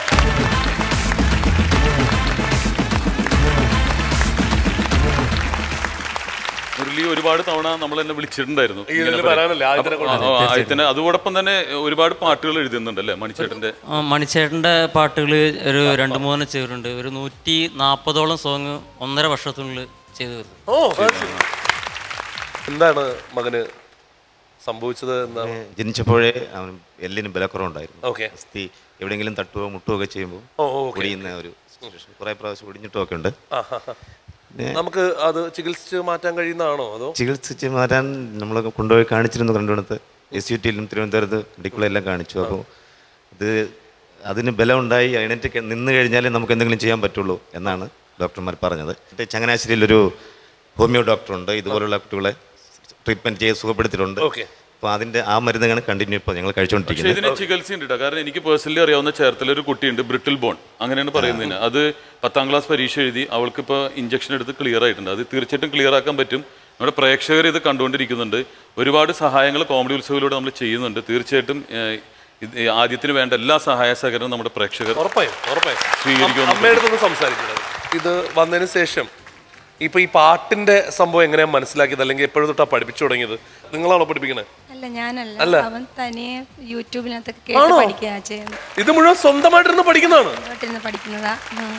മുരളി ഒരുപാട് തവണ നമ്മൾ എന്നെ വിളിച്ചിട്ടുണ്ടായിരുന്നു ഈ ഇതില് ഇങ്ങനെ പറയാൻ. വരാനല്ലേ, ആദിത്യനെ അപ്പൊ- കൊണ്ട്. ആ, ആ, ആദിത്യനെ അതോടൊപ്പം തന്നെ ഒരുപാട് പാട്ടുകൾ എഴുതുന്നുണ്ടല്ലേ മണിച്ചേട്ടന്റെ ആ, മണിച്ചേട്ടൻ്റെ പാട്ടുകൾ ഒരു രണ്ട് മൂന്ന് ചെയ്തിട്ടുണ്ട് ഒരു നൂറ്റി നാൽപ്പതോളം സോങ് ഒന്നര വർഷത്തിനുള്ളിൽ ചെയ്തു തീർത്തു ഓ അത് ശരി. എന്താണ് മകന് സംഭവിച്ചത് എന്താണ് ജനിച്ചപ്പോഴേ അവന് എല്ലിന് ബലക്കുറവുണ്ടായിരുന്നു ഓക്കെ. അസ്ഥി എവിടെയെങ്കിലും തട്ടുകയോ മുട്ടുകയോ ഒക്കെ ചെയ്യുമ്പോൾ ഓ, ഓ, ഓക്കെ. ഒടിയുന്ന ഒരു സിറ്റുവേഷൻ കുറേ പ്രാവശ്യം ഒടിഞ്ഞിട്ടൊക്കെ ഉണ്ട് ആ, ആ, ആ. നമുക്ക് അത് ചികിത്സിച്ച് മാറ്റാൻ കഴിയുന്നതാണോ അതോ ചികിത്സിച്ച് മാറ്റാൻ നമ്മൾ കൊണ്ടുപോയി കാണിച്ചിരുന്നു കണ്ടുകൊടുത്ത് എസ് യു ടിയിലും തിരുവനന്തപുരത്ത് മെഡിക്കലെല്ലാം കാണിച്ചു അപ്പോൾ ഇത് അതിന് ബലമുണ്ടായി അതിനൊക്കെ നിന്ന് കഴിഞ്ഞാലേ നമുക്ക് എന്തെങ്കിലും ചെയ്യാൻ പറ്റുള്ളൂ എന്നാണ് ഡോക്ടർമാർ പറഞ്ഞത് എന്നിട്ട് ചങ്ങനാശ്ശേരിയിൽ ഒരു ഹോമിയോ ഡോക്ടറുണ്ട് ഇതുപോലുള്ള കുട്ടികളെ ട്രീറ്റ്മെൻറ്റ് ചെയ്ത് സുഖപ്പെടുത്തിയിട്ടുണ്ട് ഓക്കെ. അപ്പോൾ അതിൻ്റെ ആ മരുന്നാണ് കണ്ടിന്യൂ ഇപ്പോൾ ഞങ്ങൾ പക്ഷേ കഴിച്ചുകൊണ്ടിരിക്കുന്നത് ഇതിന് ചികിത്സയുണ്ട് കേട്ടോ കാരണം എനിക്ക് പേഴ്സണലി അറിയാവുന്ന ചേർത്തലൊരു കുട്ടിയുണ്ട് ബ്രിട്ടിൽ ബോൺ അങ്ങനെയാണ് പറയുന്നതിന് അത് പത്താം ക്ലാസ് പരീക്ഷ എഴുതി അവൾക്ക് ഇപ്പോൾ ഇഞ്ചക്ഷൻ എടുത്ത് ക്ലിയർ ആയിട്ടുണ്ട് അത് തീർച്ചയായിട്ടും ക്ലിയർ ആക്കാൻ പറ്റും നമ്മുടെ പ്രേക്ഷകർ ഇത് കണ്ടുകൊണ്ടിരിക്കുന്നുണ്ട് ഒരുപാട് സഹായങ്ങൾ കോമഡി ഉത്സവത്തിലൂടെ നമ്മൾ ചെയ്യുന്നുണ്ട് തീർച്ചയായിട്ടും ഏഹ്, ഇത് ആദ്യത്തിന് വേണ്ട എല്ലാ സഹായ സഹകരണവും നമ്മുടെ പ്രേക്ഷകർ ഉറപ്പായും ഉറപ്പായും സ്വീകരിക്കുമെന്ന് അമ്മയുടെ അടുത്തൊന്ന് സംസാരിക്കുന്നത് ഇത് വന്നതിന് ശേഷം ഇപ്പൊ ഈ പാട്ടിന്റെ സംഭവം എങ്ങനെയാ മനസ്സിലാക്കിയത് അല്ലെങ്കിൽ എപ്പോഴും തൊട്ടാ പഠിപ്പിച്ചു തുടങ്ങിയത് നിങ്ങളാണോ പഠിപ്പിക്കണേ അല്ല ഞാനല്ല അല്ല. അവൻ തനിയെ യൂട്യൂബിനകത്തൊക്കെ കേട്ട് ആണോ? പഠിക്കുക ചെയ്യുന്നത് ഇത് മുഴുവൻ സ്വന്തമായിട്ടിരുന്ന് പഠിക്കുന്നതാണ് വീട്ടിൽ പഠിക്കുന്നതാ ഉം.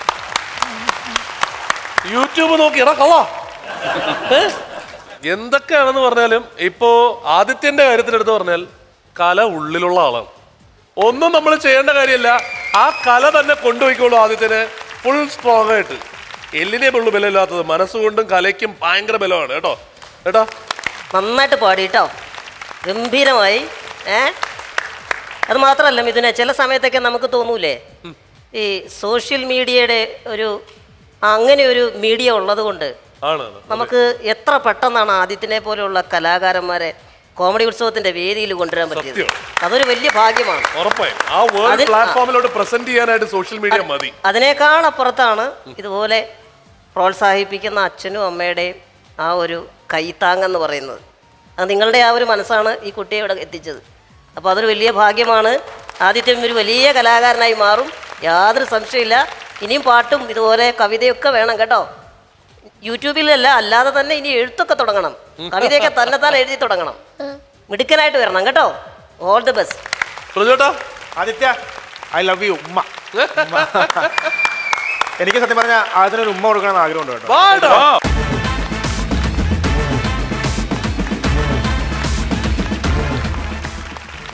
യൂട്യൂബ് നോക്കി എടാ കള്ളാ ഏ? എന്തൊക്കെയാണെന്ന് പറഞ്ഞാലും ഇപ്പോ ആദിത്യന്റെ കാര്യത്തിനെടുത്ത് പറഞ്ഞാൽ കല ഉള്ളിലുള്ള ആളാണ് ഒന്നും നമ്മൾ ചെയ്യേണ്ട കാര്യമില്ല ആ കല തന്നെ കൊണ്ടുപോയിക്കോളൂ ആദിത്യനെ ഫുൾ സ്ട്രോങ് ആയിട്ട് എല്ലിനെ ഉള്ളു ബലമില്ലാത്തത് മനസ്സുകൊണ്ടും കലയ്ക്കും ഭയങ്കര ബലമാണ് കേട്ടോ കേട്ടോ നന്നായിട്ട് പാടി കേട്ടോ ഗംഭീരമായി ഏ അത് മാത്രമല്ല മിഥുനെ ചില സമയത്തൊക്കെ നമുക്ക് തോന്നൂലേ ഈ സോഷ്യൽ മീഡിയയുടെ ഒരു അങ്ങനെ ഒരു മീഡിയ ഉള്ളത് കൊണ്ട് ആണ് നമുക്ക് എത്ര പെട്ടെന്നാണ് ആദിത്യനെ പോലെയുള്ള കലാകാരന്മാരെ കോമഡി ഉത്സവത്തിന്റെ വേദിയിൽ കൊണ്ടുവരാൻ പറ്റിയത് അതൊരു വലിയ ഭാഗ്യമാണ് ഉറപ്പായും ആ വേൾഡ് അതിൽ- പ്ലാറ്റ്ഫോമിലോട്ട് പ്രസന്റ് ചെയ്യാനായിട്ട് സോഷ്യൽ മീഡിയ മതി അതിനേക്കാൾ അപ്പുറത്താണ് ഇതുപോലെ പ്രോത്സാഹിപ്പിക്കുന്ന അച്ഛനും അമ്മയുടെയും ആ ഒരു കൈത്താങ്ങെന്ന് പറയുന്നത് അത് നിങ്ങളുടെ ആ ഒരു മനസ്സാണ് ഈ കുട്ടിയെ ഇവിടെ എത്തിച്ചത് അപ്പോൾ അതൊരു വലിയ ഭാഗ്യമാണ് ആദ്യത്തെ ഒരു വലിയ കലാകാരനായി മാറും യാതൊരു സംശയമില്ല ഇനിയും പാട്ടും ഇതുപോലെ കവിതയൊക്കെ വേണം കേട്ടോ യൂട്യൂബിലല്ല അല്ലാതെ തന്നെ ഇനി എഴുത്തൊക്കെ തുടങ്ങണം കവിതയൊക്കെ തന്നെ തന്നെ എഴുതി തുടങ്ങണം മിടുക്കനായിട്ട് വരണം കേട്ടോ all the best Aditya I love you ഉമ്മ ഉമ്മ. എനിക്ക് സത്യം പറഞ്ഞാൽ അതിനൊരു ഉമ്മ കൊടുക്കണമെന്ന് ആഗ്രഹമുണ്ട് കേട്ടോ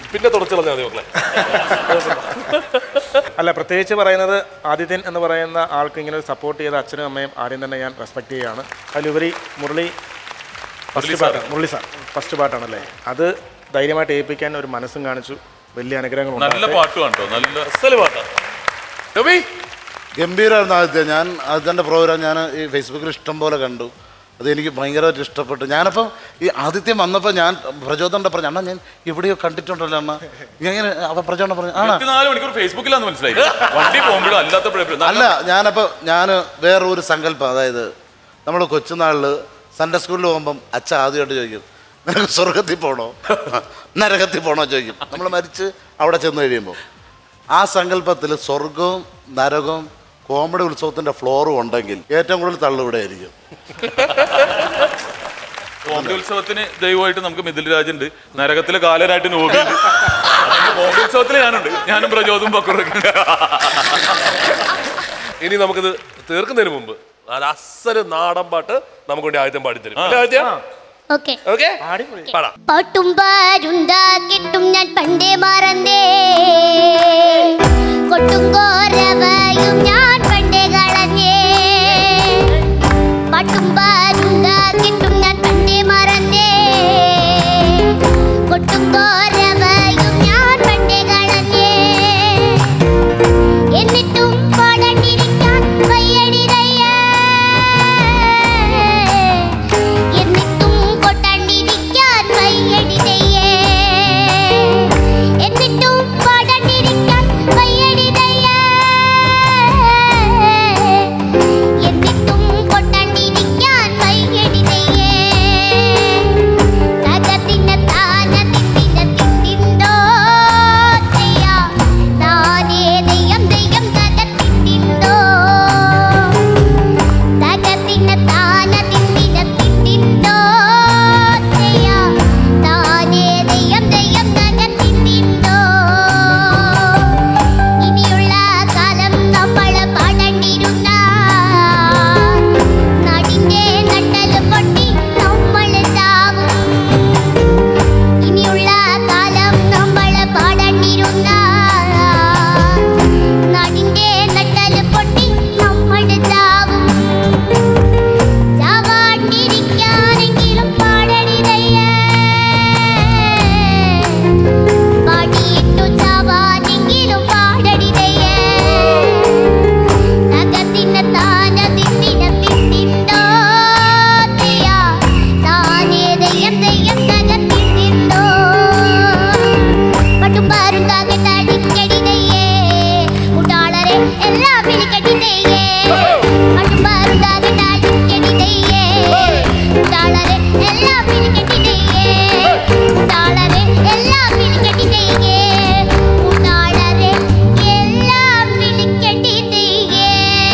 പിന്നെ തുടച്ചു കളഞ്ഞാൽ മതി മക്കളെ അല്ല പ്രത്യേകിച്ച് പറയുന്നത് ആദിത്യൻ എന്ന് പറയുന്ന ആൾക്ക് ഇങ്ങനെ സപ്പോർട്ട് ചെയ്ത അച്ഛനും അമ്മയും ആദ്യം തന്നെ ഞാൻ റെസ്പെക്ട് ചെയ്യുകയാണ് അതിലുപരി മുരളി ഫസ്റ്റ് പാട്ട് മുരളി സാർ ഫസ്റ്റ് പാട്ടാണല്ലേ അത് ധൈര്യമായിട്ട് ഏൽപ്പിക്കാൻ ഒരു മനസ്സും കാണിച്ചു വലിയ അനുഗ്രഹങ്ങൾ നല്ല ഉണ്ടാകട്ടെ. പാട്ടുമാണ് കേട്ടോ നല്ല അസല് പാട്ടാണ് ഗംഭീരമായിരുന്നു ആദ്യത്തെ ഞാൻ ആദ്യത്തെ പ്രോഗ്രാം ഞാൻ ഈ ഫേസ്ബുക്കിൽ ഇഷ്ടം പോലെ കണ്ടു അത് എനിക്ക് ഭയങ്കരമായിട്ട് ഇഷ്ടപ്പെട്ടു ഞാനപ്പം ഈ ആദിത്യം വന്നപ്പോൾ ഞാൻ പ്രചോദനം പറഞ്ഞു അണ്ണാ ഞാൻ എവിടെയോ കണ്ടിട്ടുണ്ടല്ലോ അണ്ണാ ഞാൻ ഇങ്ങനെ അപ്പം പ്രചോദനം പറഞ്ഞു ആണോ നാല് മണിക്കൂർ ഫേസ്ബുക്കിലാന്ന് മനസ്സിലായി വണ്ടി പോകുമ്പോഴും അല്ലാത്തപ്പോഴും അല്ല ഞാനപ്പോൾ ഞാൻ വേറെ ഒരു സങ്കല്പം അതായത് നമ്മൾ കൊച്ചുനാളിൽ സൺഡേ സ്കൂളിൽ പോകുമ്പം അച്ഛൻ ആദ്യമായിട്ട് ചോദിക്കും നിനക്ക് സ്വർഗത്തിൽ പോകണോ നരകത്തിൽ പോകണോ ചോദിക്കും നമ്മൾ മരിച്ച് അവിടെ ചെന്ന് കഴിയുമ്പോൾ ആ സങ്കല്പത്തിൽ സ്വർഗവും നരകവും കോമഡി ഉത്സവത്തിൻ്റെ ഫ്ലോറും ഉണ്ടെങ്കിൽ ഏറ്റവും കൂടുതൽ തള്ളു ഇവിടെ ആയിരിക്കും കോമഡി ഉത്സവത്തിന് ദൈവമായിട്ട് നമുക്ക് മിഥിൽ രാജുണ്ട് നരകത്തിലെ കാലരായിട്ട് നോക്കിയുണ്ട് കോമഡി ഉത്സവത്തിൽ ഞാനുണ്ട് ഞാനും പ്രചോദവും പക്വറൊക്കെ ഇനി നമുക്കിത് തീർക്കുന്നതിന് മുമ്പ് അത് അസല് നാടൻ പാട്ട് നമുക്ക് വേണ്ടി ആദ്യം പാടിത്തരും അല്ലേ ആദിത്യ? ഓക്കെ ഓക്കെ പാടാം പാട്ടും പാരുണ്ടാക്കിട്ടും ഞാൻ പണ്ടേ മറന്നേ കൊട്ടും കോരവയും ഞാൻ പണ്ടേ കളഞ്ഞേ പാട്ടും പാരുണ്ടാക്കിട്ടും ഞാൻ പണ്ടേ മറന്നേ കൊട്ടും കോരവയും ഞാൻ പണ്ടേ കളഞ്ഞേ എന്നിട്ടും പാടാണ്ടിരിക്കാൻ വയ്യടിതയ്യേ എന്നിട്ടും കൊട്ടാണ്ടിരിക്കാൻ വയ്യടിതയ്യേ എന്നിട്ടും പാടാണ്ടിരിക്കാൻ വയ്യടിതയ്യേ എന്നിട്ടും കൊട്ടാണ്ടിരിക്കാൻ വയ്യടിതയ്യേ തകതിന താന തിന്തിന തിന്തിന്തോ ചെയ്യാ താനേ ദയ്യം ദയ്യം തകതിന്തിന്തോ തകതിന താന തിന്തിന തിന്തിന്തോ ചെയ്യാ താനേ ദയ്യം ദയ്യം തകതിന്തിന്തോ ഇനിയുള്ള കാലം നമ്മൾ പാടണ്ടിരുന്ന നാടിന്റെ നട്ടല് പൊട്ടി നമ്മൾ ചാവും ഇനിയുള്ള കാലം നമ്മൾ പാടണ്ടിരുന്ന നാടിന്റെ നട്ടല് പൊട്ടി നമ്മൾ ചാവും ചാവാണ്ടിരിക്കാനെങ്കിലും പാടണിതയ്യേ പാടിയിട്ടു ചാവാനെങ്കിലും പാടണിതയ്യേ നഗത്തിന താന തിന്തിന തിന്തിന്തോ തെയ്യാ താനേ ദയ്യം ദയ്യം നഗത്തിന്തിന്തോ പട്ടും പാരും താകട്ടടിക്കടിതയ്യേ മുട്ടാളരെ എല്ലാം വിളിക്കടിതയ്യേ പട്ടും പാരും താകട്ടടിക്കടിതയ്യേ മുട്ടാളരെ എല്ലാം വിളിക്കടിതയ്യേ മുട്ടാളരെ എല്ലാം വിളിക്കടിതയ്യേ മുട്ടാളരെ എല്ലാം വിളിക്കടിതയ്യേ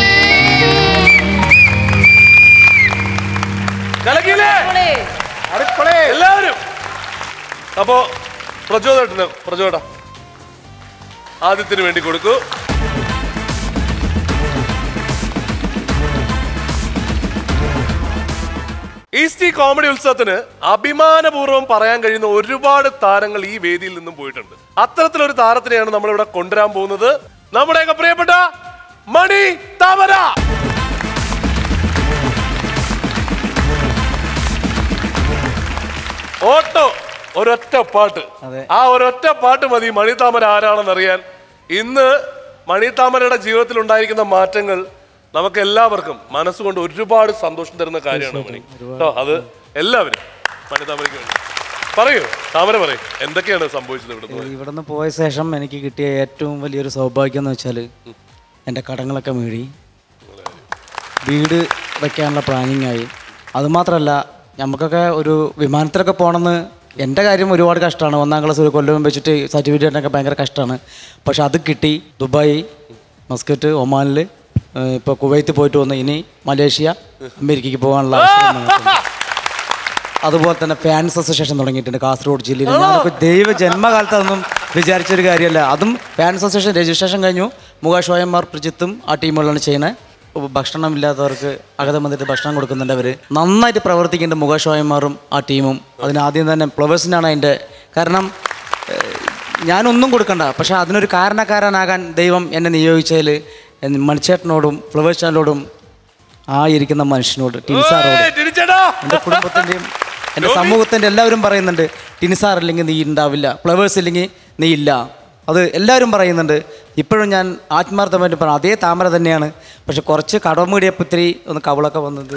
കലക്കിയില്ലേ എല്ലാവരും അപ്പോ പ്രചോദന പ്രചോദ ആദ്യത്തിന് വേണ്ടി കൊടുക്കൂ ഈസ്റ്റ് കോമഡി ഉത്സവത്തിന് അഭിമാനപൂർവ്വം പറയാൻ കഴിയുന്ന ഒരുപാട് താരങ്ങൾ ഈ വേദിയിൽ നിന്നും പോയിട്ടുണ്ട് അത്തരത്തിലൊരു താരത്തിനെയാണ് നമ്മളിവിടെ കൊണ്ടുവരാൻ പോകുന്നത് നമ്മുടെയൊക്കെ പ്രിയപ്പെട്ട മണി താമര ഓട്ടോ ഒരൊറ്റ പാട്ട് ആ ഒരൊറ്റ പാട്ട് മതി മണിത്താമര ആരാണെന്ന് അറിയാൻ ഇന്ന് മണിത്താമരയുടെ ജീവിതത്തിൽ ഉണ്ടായിരിക്കുന്ന മാറ്റങ്ങൾ നമുക്ക് എല്ലാവർക്കും മനസ്സുകൊണ്ട് ഒരുപാട് സന്തോഷം തരുന്ന കാര്യമാണ് മണി കേട്ടോ അത് എല്ലാവരും മണിത്താമരയ്ക്ക് വേണ്ടി പറയൂ താമര പറയൂ എന്തൊക്കെയാണ് സംഭവിച്ചത് ഇവിടുന്ന് ഇവിടുന്ന് പോയ ശേഷം എനിക്ക് കിട്ടിയ ഏറ്റവും വലിയൊരു സൗഭാഗ്യം എന്ന് വെച്ചാൽ എൻ്റെ കടങ്ങളൊക്കെ മേടി വീട് വെക്കാനുള്ള പ്ലാനിങ് ആയി അതുമാത്രമല്ല നമുക്കൊക്കെ ഒരു വിമാനത്തിലൊക്കെ പോകണമെന്ന് എൻ്റെ കാര്യം ഒരുപാട് കഷ്ടമാണ് ഒന്നാം ക്ലാസ് ഒരു കൊല്ലം വെച്ചിട്ട് സർട്ടിഫിക്കറ്റിനൊക്കെ ഭയങ്കര കഷ്ടമാണ് പക്ഷെ അത് കിട്ടി ദുബായ് മസ്കറ്റ് ഒമാനിൽ ഇപ്പോൾ കുവൈത്ത് പോയിട്ട് വന്ന് ഇനി മലേഷ്യ അമേരിക്കയ്ക്ക് പോകാനുള്ള അവസരം നമുക്കുണ്ട്. അതുപോലെ തന്നെ ഫാൻസ് അസോസിയേഷൻ തുടങ്ങിയിട്ടുണ്ട് കാസർഗോഡ് ജില്ലയിൽ ഞാനൊക്കെ ദൈവ ജന്മകാലത്ത് അതൊന്നും വിചാരിച്ചൊരു കാര്യമല്ല അതും ഫാൻസ് അസോസിയേഷൻ രജിസ്ട്രേഷൻ കഴിഞ്ഞു മുഖേഷ് ഓയന്മാർ പ്രജിത്തും ആ ടീമുകളാണ് ചെയ്യുന്നത് ഭക്ഷണം ഇല്ലാത്തവർക്ക് അകതം വന്നിട്ട് ഭക്ഷണം കൊടുക്കുന്നുണ്ട് അവർ നന്നായിട്ട് പ്രവർത്തിക്കുന്നുണ്ട് മുഖേഷ് ഓയന്മാറും ആ ടീമും അതിന് ആദ്യം തന്നെ ഫ്ലവേഴ്സിനാണ് അതിൻ്റെ കാരണം ഏഹ്, ഞാനൊന്നും കൊടുക്കണ്ട പക്ഷെ അതിനൊരു കാരണക്കാരനാകാൻ ദൈവം എന്നെ നിയോഗിച്ചതിൽ മണിച്ചേട്ടനോടും ഫ്ലവേഴ്സ് ചാനലോടും ആ ഇരിക്കുന്ന മനുഷ്യനോട് ടിൻസാറോട് ടിനിച്ചേട്ടാ എൻ്റെ കുടുംബത്തിൻ്റെയും എൻ്റെ സമൂഹത്തിൻ്റെ എല്ലാവരും പറയുന്നുണ്ട് ടിനിസാർ ഇല്ലെങ്കിൽ നീ ഉണ്ടാവില്ല ഫ്ലവേഴ്സ് ഇല്ലെങ്കിൽ നീ ഇല്ല അത് എല്ലാവരും പറയുന്നുണ്ട് ഇപ്പോഴും ഞാൻ ആത്മാർത്ഥമായിട്ട് പറയാം അതേ താമര തന്നെയാണ് പക്ഷെ കുറച്ച് കടമൂടിയപ്പോൾ ഇത്തിരി ഒന്ന് കവളൊക്കെ വന്നത്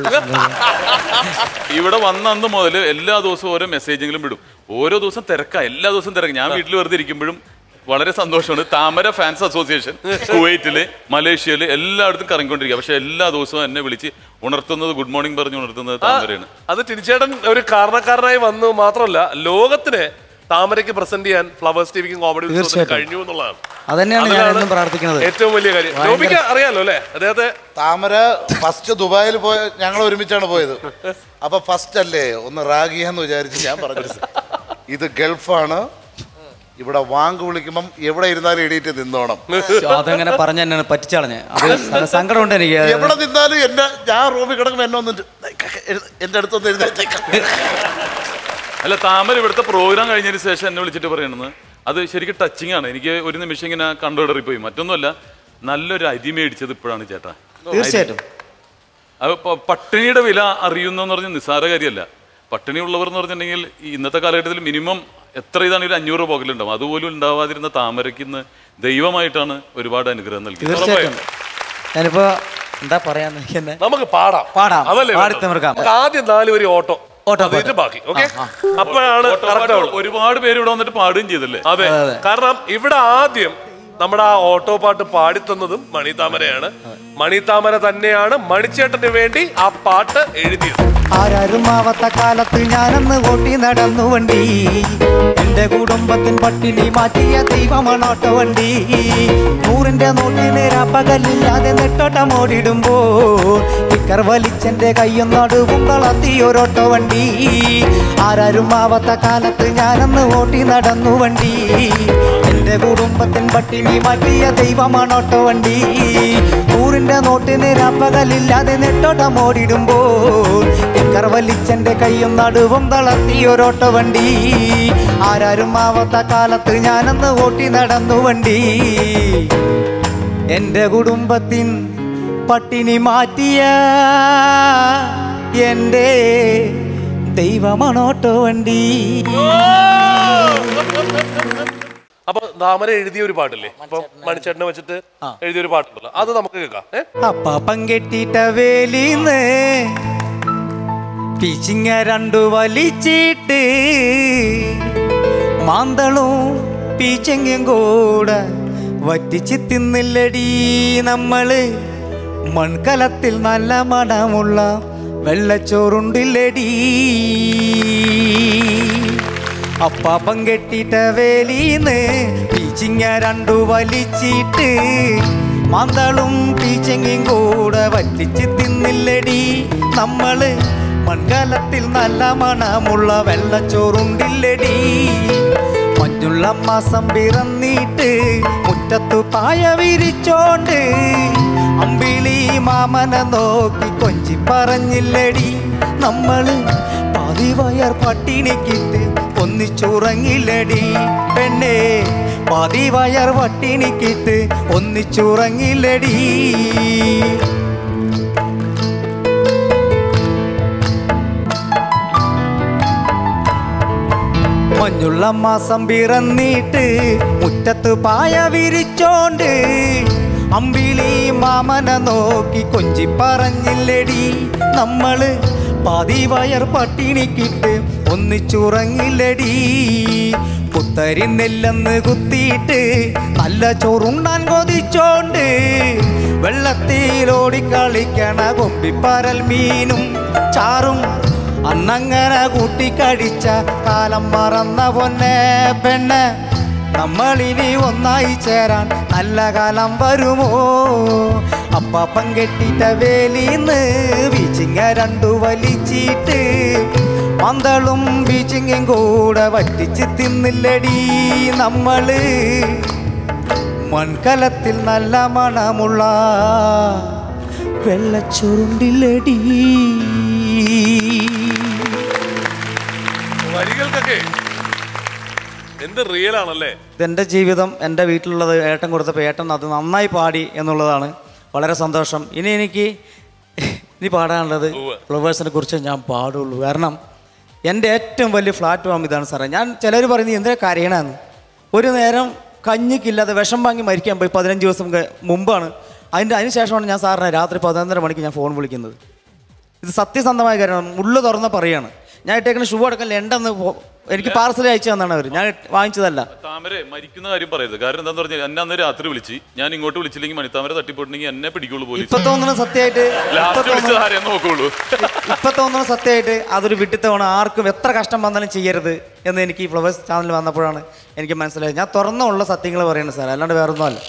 ഇവിടെ വന്ന അന്ന് മുതൽ എല്ലാ ദിവസവും ഓരോ മെസ്സേജെങ്കിലും വിടും ഓരോ ദിവസം തിരക്കാ എല്ലാ ദിവസവും തിരക്ക് ഞാൻ വീട്ടിൽ വെറുതെ ഇരിക്കുമ്പോഴും വളരെ സന്തോഷമാണ് താമര ഫാൻസ് അസോസിയേഷൻ കുവൈറ്റില് മലേഷ്യയില് എല്ലായിടത്തും കറങ്ങിക്കൊണ്ടിരിക്കുക പക്ഷെ എല്ലാ ദിവസവും എന്നെ വിളിച്ച് ഉണർത്തുന്നത് ഗുഡ് മോർണിംഗ് പറഞ്ഞ് ഉണർത്തുന്നത് താമരയാണ് അത് ടിനിച്ചേട്ടൻ ഒരു കാരണക്കാരനായി വന്നു മാത്രമല്ല ലോകത്തിന് താമരയ്ക്ക് പ്രസന്റ് ചെയ്യാൻ ഫ്ലവേഴ്സ് ടിവിക്കും കോമഡി ഉത്സവത്തിന് തീർച്ചയായിട്ടും. കഴിഞ്ഞു എന്നുള്ളതാണ് അതന്നെയാണ് ഞാൻ അതിലാണ് എന്നും പ്രാർത്ഥിക്കുന്നത് ഏറ്റവും വലിയ കാര്യം ഭയങ്കര- ലോബിക്ക് അറിയാലോ അല്ലേ അദ്ദേഹത്തെ താമര ഫസ്റ്റ് ദുബായിൽ പോയ ഞങ്ങൾ ഒരുമിച്ചാണ് പോയത് അപ്പൊ ഫസ്റ്റ് അല്ലേ ഒന്ന് റാഗിയെന്ന് വിചാരിച്ച് ഞാൻ പറഞ്ഞു ഇത് ഗൾഫാണ് ഇവിടെ വാങ്ക് വിളിക്കുമ്പം എവിടെ ഇരുന്നാലും എണീറ്റ് നിന്നോണം അതങ്ങനെ പറഞ്ഞ എന്നെ പറ്റിച്ചളഞ്ഞ് അത് സ- സങ്കടമുണ്ട് എനിക്ക് എവിടെ നിന്നാലും എന്നെ ഞാൻ റൂമിൽ കിടക്കുമ്പോൾ എന്നെ ഒന്ന് എഴുന്ന- എന്റെ അടുത്തൊന്ന് എഴുന്നേറ്റേക്കാം അല്ല താമര ഇവിടുത്തെ പ്രോഗ്രാം കഴിഞ്ഞതിന് ശേഷം എന്നെ വിളിച്ചിട്ട് പറയണെന്ന് അത് ശരിക്കും ടച്ചിങ് ആണ് എനിക്ക് ഒരു നിമിഷം ഇങ്ങനെ കണ്ടുകിടറി പോയി മറ്റൊന്നുമല്ല നല്ലൊരു അരി മേടിച്ചത് ഇപ്പോഴാണ് ചേട്ടാ തീർച്ചയായിട്ടും. അത് പ- പട്ടിണിയുടെ വില അറിയുന്നു എന്ന് പറഞ്ഞാൽ നിസ്സാര കാര്യമല്ല പട്ടിണി ഉള്ളവർ എന്ന് പറഞ്ഞിട്ടുണ്ടെങ്കിൽ ഈ ഇന്നത്തെ കാലഘട്ടത്തിൽ മിനിമം എത്ര ഇതാണെങ്കിലും അഞ്ഞൂറ് പോകലുണ്ടാവും അതുപോലും ഉണ്ടാവാതിരുന്ന താമരയ്ക്ക് ഇന്ന് ദൈവമായിട്ടാണ് ഒരുപാട് അനുഗ്രഹം നൽകിയത് തീർച്ചയായിട്ടും ഞാനിപ്പോ എന്താ പറയാന്ന് എനിക്ക് തന്നെ നമുക്ക് പാടാം പാടാം അതല്ലേ പാടി വേണ്ടത്? തീർക്കാം നമുക്ക് ആദ്യം നാല് വരി ഓട്ടോ ഓട്ടോ അത് കഴിഞ്ഞിട്ട് ബാക്കി ഓക്കെ ആ, അപ്പോഴാണ് ഓട്ടോ correct പാട്ട് ആവുള്ളൂ. ഒരുപാട് പേര് ഇവിടെ വന്നിട്ട് പാടുകയും ചെയ്തല്ലേ അതെ കാരണം ഇവിടെ ആദ്യം നമ്മുടെ ആ ഓട്ടോ പാട്ട് പാടിത്തന്നതും മണിതാമരയാണ് മണിതാമര തന്നെയാണ് മണിച്ചേട്ടന് വേണ്ടി ആ പാട്ട് എഴുതിയത് ആരാരും ആവത്ത കാലത്ത് ഞാനന്ന് ഓട്ടി നടന്നു വണ്ടി എന്റെ കുടുംബത്തിൻ പട്ടിണി മാറ്റിയ ദൈവമാണോട്ടോ വണ്ടി നൂറിന്റെ നോട്ടിന് രാപ്പകലില്ലാതെ നെട്ടോട്ടം ഓടിടുമ്പോൾ ടിക്കർ വലിച്ചെന്റെ കയ്യും നടുവും കളത്തി ഒരോട്ടോ വണ്ടി ആരാരും ആവത്ത കാലത്ത് ഞാനന്ന് ഓട്ടി നടന്നു വണ്ടി എന്റെ കുടുംബത്തിൻ പട്ടിണി മാറ്റിയ ദൈവമാണോട്ടോ വണ്ടി നൂറിന്റെ നോട്ടിന് രാപ്പകലില്ലാതെ നെട്ടോട്ടം ഓടിടുമ്പോൾ ടിക്കർ വലിച്ചെന്റെ കയ്യും നടുവും തളർത്തി ഒരോട്ടോ വണ്ടി ആരാരും ആവാത്ത കാലത്ത് ഞാനന്ന് ഓട്ടി നടന്നു വണ്ടി എന്റെ കുടുംബത്തിൻ പട്ടിണി മാറ്റിയ എന്റെ ദൈവമാണോട്ടോ വണ്ടി അപ്പൊ താമര എഴുതിയ ഒരു പാട്ടില്ലേ ഇപ്പൊ മണിച്ചേട്ടനെ വെച്ചിട്ട് എഴുതിയ ഒരു പാട്ടുണ്ടല്ലോ അത് നമുക്ക് കേൾക്കാം ഏ? അപ്പാപ്പം കെട്ടിട്ട വേലിന്ന് പിച്ചിങ്ങ രണ്ടു വലിച്ചിട്ട് മാന്തളും പീച്ചങ്ങയും കൂടെ വറ്റിച്ച് തിന്നില്ലടി നമ്മള് മൺകലത്തിൽ നല്ല മണമുള്ള വെള്ളച്ചോറുണ്ടില്ലടി അപ്പാപ്പം കെട്ടിട്ട വേലീന്ന് പീച്ചിങ്ങ രണ്ടു വലിച്ചിട്ട് മാന്തളും പീച്ചങ്ങയും കൂടെ വറ്റിച്ച് തിന്നില്ലടി നമ്മള് മൺകാലത്തിൽ നല്ല മണമുള്ള വെള്ളച്ചോറുണ്ടില്ലടി മഞ്ഞുള്ള മാസം പിറന്നിട്ട് മുറ്റത്തു പായ വിരിച്ചോണ്ട് അമ്പിളി മാമനെ നോക്കി കൊഞ്ചി പറഞ്ഞില്ലടി നമ്മള് പാതിവയർ പട്ടിണിക്കിട്ട് ഒന്നിച്ചുറങ്ങില്ലടി പെണ്ണേ പാതിവയർ പട്ടിണിക്കിട്ട് ഒന്നിച്ചുറങ്ങില്ലടി മഞ്ഞുള്ള മാസം പിറന്നിട്ട് മുറ്റത്ത് പായ വിരിച്ചോണ്ട് അമ്പിളി മാമനെ നോക്കി കൊഞ്ചി പറഞ്ഞില്ലടി നമ്മള് പാതി വയർ പട്ടിണിക്കിട്ട് ഒന്നിച്ചുറങ്ങില്ലടി പുത്തരി നെല്ലെന്ന് കുത്തിയിട്ട് നല്ല ചോറുണ്ണാൻ കൊതിച്ചോണ്ട് വെള്ളത്തിലോടി കളിക്കണ കൊമ്പിപ്പരൽ മീനും ചാറും അന്നങ്ങനെ കൂട്ടിക്കടിച്ച കാലം മറന്ന പൊന്നെ പെണ്ണ് നമ്മളിനി ഒന്നായി ചേരാൻ നല്ല കാലം വരുമോ അപ്പാപ്പം കെട്ടിട്ട വേലിന്ന് വീച്ചിങ്ങ രണ്ടു വലിച്ചിട്ട് പന്തളും ബീച്ചിങ്ങും കൂടെ വറ്റിച്ച് തിന്നില്ലടി നമ്മള് മൺകലത്തിൽ നല്ല മണമുള്ള വെള്ളച്ചുരുണ്ടില്ലടി വരികൾക്കൊക്കെ എന്ത് റിയൽ ആണല്ലേ ഇതെൻ്റെ ജീവിതം എൻ്റെ വീട്ടിലുള്ളത് ഏട്ടൻ കൊടുത്തപ്പോൾ ഏട്ടൻ അത് നന്നായി പാടി എന്നുള്ളതാണ് വളരെ സന്തോഷം ഇനി എനിക്ക് ഇനി പാടാനുള്ളത് ഫ്ലവേഴ്സിനെ കുറിച്ച് ഞാൻ പാടുള്ളൂ കാരണം എൻ്റെ ഏറ്റവും വലിയ പ്ലാറ്റ്ഫോം ഇതാണ് സാറേ ഞാൻ ചിലർ പറയുന്നത് എന്തിനാ കരയണമെന്ന് ഒരു നേരം കഞ്ഞിക്കില്ലാതെ വിഷം വാങ്ങി മരിക്കാൻ പോയി പതിനഞ്ച് ദിവസം ക- മുമ്പാണ് അതിൻ്റെ അതിന് ശേഷമാണ് ഞാൻ സാറിനെ രാത്രി പതിനൊന്നര മണിക്ക് ഞാൻ ഫോൺ വിളിക്കുന്നത് ഇത് സത്യസന്ധമായ കാര്യമാണ് ഉള്ളു തുറന്ന് പറയാണ് ഞാൻ ഇട്ടേക്കുന്ന ഷൂ അടക്കം ലണ്ടന്ന് എനിക്ക് പാർസൽ അയച്ചു തന്നാണ് അവർ ഞാൻ ഇട്ട് വാങ്ങിച്ചതല്ല താമരെ മരിക്കുന്ന കാര്യം പറയരുത് കാരണം എന്താന്ന് പറഞ്ഞാൽ എന്നെ അന്ന് രാത്രി വിളിച്ച് ഞാൻ ഇങ്ങോട്ട് വിളിച്ചില്ലെങ്കിൽ മണിത്താമര തട്ടിപ്പോയിട്ടുണ്ടെങ്കിൽ എന്നെ പിടിക്കുള്ളൂ പോലീസ് ഇപ്പൊ തോന്നുന്നു സത്യമായിട്ട് ഇപ്പൊ ലാസ്റ്റ് വിളിച്ചത് തോന്നുന്നു- ആരെയെന്ന് നോക്കുള്ളൂ ഇപ്പൊ തോന്നുന്നു സത്യമായിട്ട് അതൊരു വിട്ടിത്തവണ ആർക്കും എത്ര കഷ്ടം വന്നാലും ചെയ്യരുത് എന്ന് എനിക്ക് ഈ ഫ്ലവേഴ്സ് ചാനൽ വന്നപ്പോഴാണ് എനിക്ക് മനസ്സിലായത് ഞാൻ തുറന്നുള്ള സത്യങ്ങൾ പറയുന്നത് സാർ അല്ലാണ്ട് വേറെ ഒന്നുമല്ല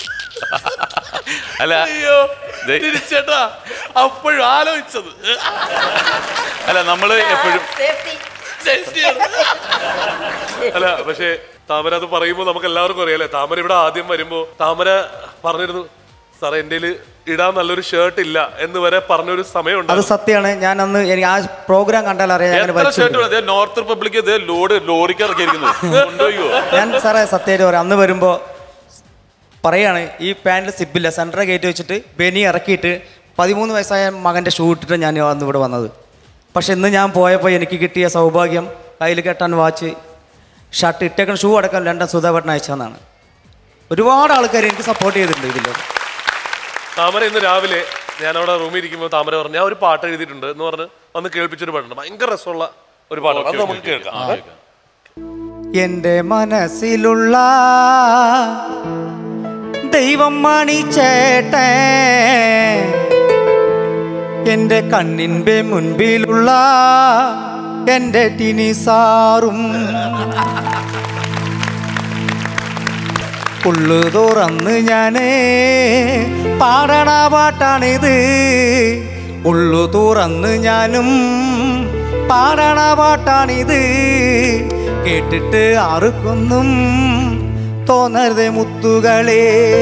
അല്ല അയ്യോ ദേ- തിരിച്ചേട്ടാ അപ്പോഴും ആലോചിച്ചത് അല്ല നമ്മള് എപ്പോഴും സേഫ്റ്റിയാണ്. അല്ല പക്ഷേ താമര അത് പറയുമ്പോൾ നമുക്ക് എല്ലാവർക്കും അറിയാലേ താമര ഇവിടെ ആദ്യം വരുമ്പോ താമര പറഞ്ഞിരുന്നു സാറേ എൻ്റെ ഇടാൻ നല്ലൊരു ഷർട്ട് ഇല്ല എന്ന് വരെ പറഞ്ഞൊരു സമയമുണ്ട് അത് സത്യമാണ് ഞാൻ അന്ന് എനിക്ക് ആ പ്രോഗ്രാം കണ്ടാൽ അറിയാം ഞാൻ അങ്ങനെ എത്ര വലിച്ചു ഷർട്ട് വേണം നോർത്ത് റിപ്പബ്ലിക് ഇത് ലോഡ് ലോറിക്ക് ഇറക്കിയിരിക്കുന്നത് കൊണ്ടുപോയോ ഞാൻ സാറേ സത്യമായിട്ട് പറയാം അന്ന് വരുമ്പോൾ പറയാണ് ഈ പാൻറ്റിൽ സിബില്ല സെൻട്രൽ ഗേറ്റ് വെച്ചിട്ട് ബെനി ഇറക്കിയിട്ട് പതിമൂന്ന് വയസ്സായ മകൻ്റെ ഷൂ ഇട്ടിട്ട് ഞാൻ അന്ന് ഇവിടെ വന്നത് പക്ഷെ ഇന്ന് ഞാൻ പോയപ്പോൾ എനിക്ക് കിട്ടിയ സൗഭാഗ്യം കയ്യിൽ കെട്ടാൻ വാച്ച് ഷർട്ട് ഇട്ടേക്കുന്ന ഷൂ അടക്കം ലണ്ടൻ സുധാഭട്ടൻ അയച്ചതെന്നാണ് ഒരുപാട് ആൾക്കാർ എനിക്ക് സപ്പോർട്ട് ചെയ്തിട്ടുണ്ട് ഇതിൽ താമര ഇന്ന് രാവിലെ ഞാൻ അവിടെ റൂമിൽ ഇരിക്കുമ്പോൾ താമര പറഞ്ഞു ഞാൻ ഒരു പാട്ട് എഴുതിയിട്ടുണ്ട് എന്ന് പറഞ്ഞ് വന്ന് കേൾപ്പിച്ചൊരു പാട്ടുണ്ട് ഭയങ്കര രസമുള്ള ഒരു പാട്ടാണ് അത് നമുക്ക് കേൾക്കാം എൻ്റെ മനസ്സിലുള്ള ദൈവം മണിച്ചേട്ടൻ എൻ്റെ കണ്ണിൻ്റെ മുൻപിലുള്ള എൻ്റെ ടിനിസാറും ഉള്ളു തുറന്ന് ഞാനേ പാടണ പാട്ടാണിത് ഉള്ളു തുറന്ന് ഞാനും പാടണ പാട്ടാണിത് കേട്ടിട്ട് ആർക്കൊന്നും തോന്നരുത് മുത്തുകളെ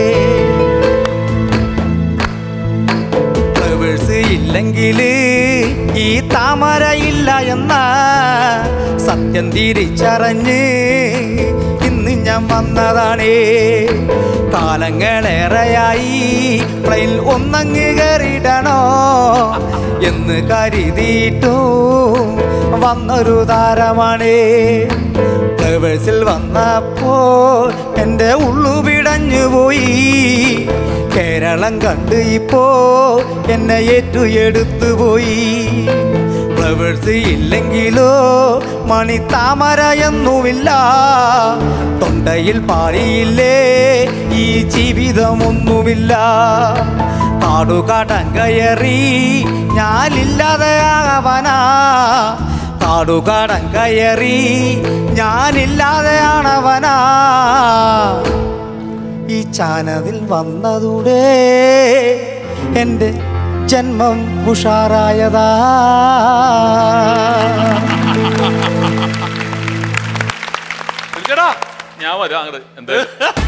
ഫ്ലവേഴ്സ് ഇല്ലെങ്കിൽ ഈ താമര ഇല്ല എന്ന സത്യം തിരിച്ചറിഞ്ഞ് ഇന്ന് ഞാൻ വന്നതാണേ കാലങ്ങളേറെയായി പ്ലെയിൻ ഒന്നങ്ങ് കയറിയിടണോ എന്ന് കരുതിയിട്ടു വന്നൊരു താരമാണേ ഫ്ലവേഴ്സിൽ വന്നപ്പോൾ എൻ്റെ ഉള്ളു പിടഞ്ഞു പോയി കേരളം കണ്ട് ഇപ്പോ എന്നെ ഏറ്റു എടുത്തു പോയി ഫ്ലവേഴ്സ് ഇല്ലെങ്കിലോ മണി താമര എന്നുമില്ല തൊണ്ടയിൽ പാടിയില്ലേ ഈ ജീവിതമൊന്നുമില്ല കാടുകാട്ടൻ കയറി ഞാനില്ലാതെ ആവനാ കാടുകാടൻ കയറി ഞാനില്ലാതെ ആണവനാ ഈ ചാനതിൽ വന്നതൂടെ എൻ്റെ ജന്മം ഉഷാറായതാ തിരിച്ചേട്ടാ ഞാൻ വരാം അങ്ങോട്ട് എന്തായാലും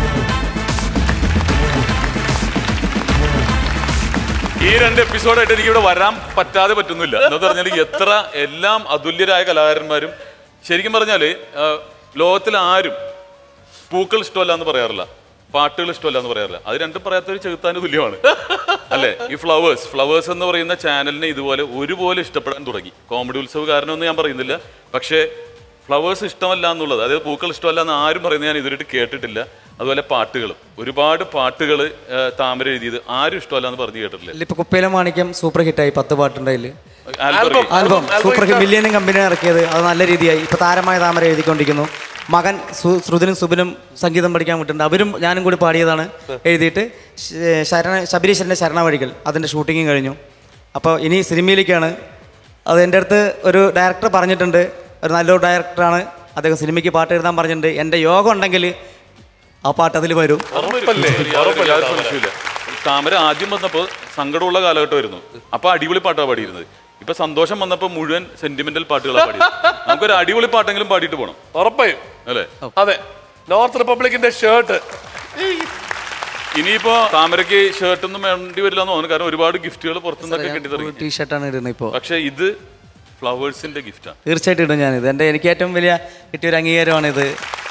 ഈ രണ്ട് എപ്പിസോഡായിട്ട് എനിക്ക് ഇവിടെ വരാൻ പറ്റാതെ പറ്റുന്നില്ല എന്ന് പറഞ്ഞാൽ എത്ര എല്ലാം അതുല്യരായ കലാകാരന്മാരും ശരിക്കും പറഞ്ഞാല് ആ, ലോകത്തിൽ ആരും പൂക്കൾ ഇഷ്ടമല്ല എന്ന് പറയാറില്ല പാട്ടുകൾ ഇഷ്ടമല്ല എന്ന് പറയാറില്ല അത് രണ്ടും പറയാത്തൊരു ചെറുത്താന് തുല്യമാണ് അല്ലെ ഈ ഫ്ലവേഴ്സ് ഫ്ലവേഴ്സ് എന്ന് പറയുന്ന ചാനലിനെ ഇതുപോലെ ഒരുപോലെ ഇഷ്ടപ്പെടാൻ തുടങ്ങി കോമഡി ഉത്സവ കാരണമെന്ന് ഞാൻ പറയുന്നില്ല പക്ഷേ ഫ്ലവേഴ്സ് ഇഷ്ടമല്ല എന്നുള്ളത് അതായത് പൂക്കൾ ഇഷ്ടമല്ല എന്ന് ആരും പറയുന്നത് ഞാൻ ഇതുവരെയായിട്ട് കേട്ടിട്ടില്ല അതുപോലെ പാട്ടുകളും ഒരുപാട് പാട്ടുകൾ താമര എഴുതിയത് ആരും ഇഷ്ടമല്ല എന്ന് പറഞ്ഞു കേട്ടിട്ടില്ല ഇപ്പൊ കുപ്പയിലെ മാണിക്യം സൂപ്പർ ഹിറ്റായി പത്ത് പാട്ടുണ്ടായില് ആൽബം. ആൽബം സൂപ്പർ ഹിറ്റ് മില്യനും കമ്പനി ഇറക്കിയത് അത് നല്ല രീതിയായി ഇപ്പൊ താരമായ താമര എഴുതിക്കൊണ്ടിരിക്കുന്നു മകൻ സു- ശ്രുതിനും സുബിനും സംഗീതം പഠിക്കാൻ വിട്ടിട്ടുണ്ട് അവരും ഞാനും കൂടി പാടിയതാണ് എഴുതിയിട്ട് ശ- ശരണ ശബരീശ്വരൻ്റെ ശരണവഴികൾ അതിൻ്റെ ഷൂട്ടിങ്ങും കഴിഞ്ഞു അപ്പോൾ ഇനി സിനിമയിലേക്കാണ് അത് എൻ്റെ അടുത്ത് ഒരു ഡയറക്ടർ പറഞ്ഞിട്ടുണ്ട് ഒരു നല്ലൊരു ഡയറക്ടറാണ് അദ്ദേഹം സിനിമയ്ക്ക് പാട്ട് എഴുതാൻ പറഞ്ഞിട്ടുണ്ട് എൻ്റെ യോഗം ഉണ്ടെങ്കിൽ ആ പാട്ട് അതിൽ വരും ഉറപ്പല്ലേ? യാതൊരു- യാതൊരു സംശയവുമില്ല. താമര ആദ്യം വന്നപ്പോൾ സങ്കടമുള്ള കാലഘട്ടമായിരുന്നു അപ്പൊ അടിപൊളി പാട്ടാണ് പാടിയിരുന്നത് ഇപ്പൊ സന്തോഷം വന്നപ്പോൾ മുഴുവൻ സെന്റിമെന്റൽ പാട്ടുകളാണ് പാടിയത് നമുക്കൊരു അടിപൊളി പാട്ടെങ്കിലും പാടിയിട്ട് പോകണം ഉറപ്പായും അല്ലേ അതെ നോർത്ത് റിപ്പബ്ലിക്കിന്റെ ഷർട്ട് ഇനിയിപ്പോ താമരയ്ക്ക് ഷർട്ടൊന്നും വേണ്ടി വരില്ല എന്ന് തോന്നുന്നു കാരണം ഒരുപാട് ഗിഫ്റ്റുകൾ പുറത്തുനിന്നൊക്കെ കിട്ടി തുടങ്ങി ടീഷർട്ടാണ് ഇടുന്നത് ഇപ്പോൾ പക്ഷെ ഇത് ഫ്ലവേഴ്സിന്റെ ഗിഫ്റ്റാണ് തീർച്ചയായിട്ടും ഇടും ഞാനിത് എൻ്റെ എനിക്ക് ഏറ്റവും വലിയ കിട്ടിയ ഒരു അംഗീകാരമാണിത്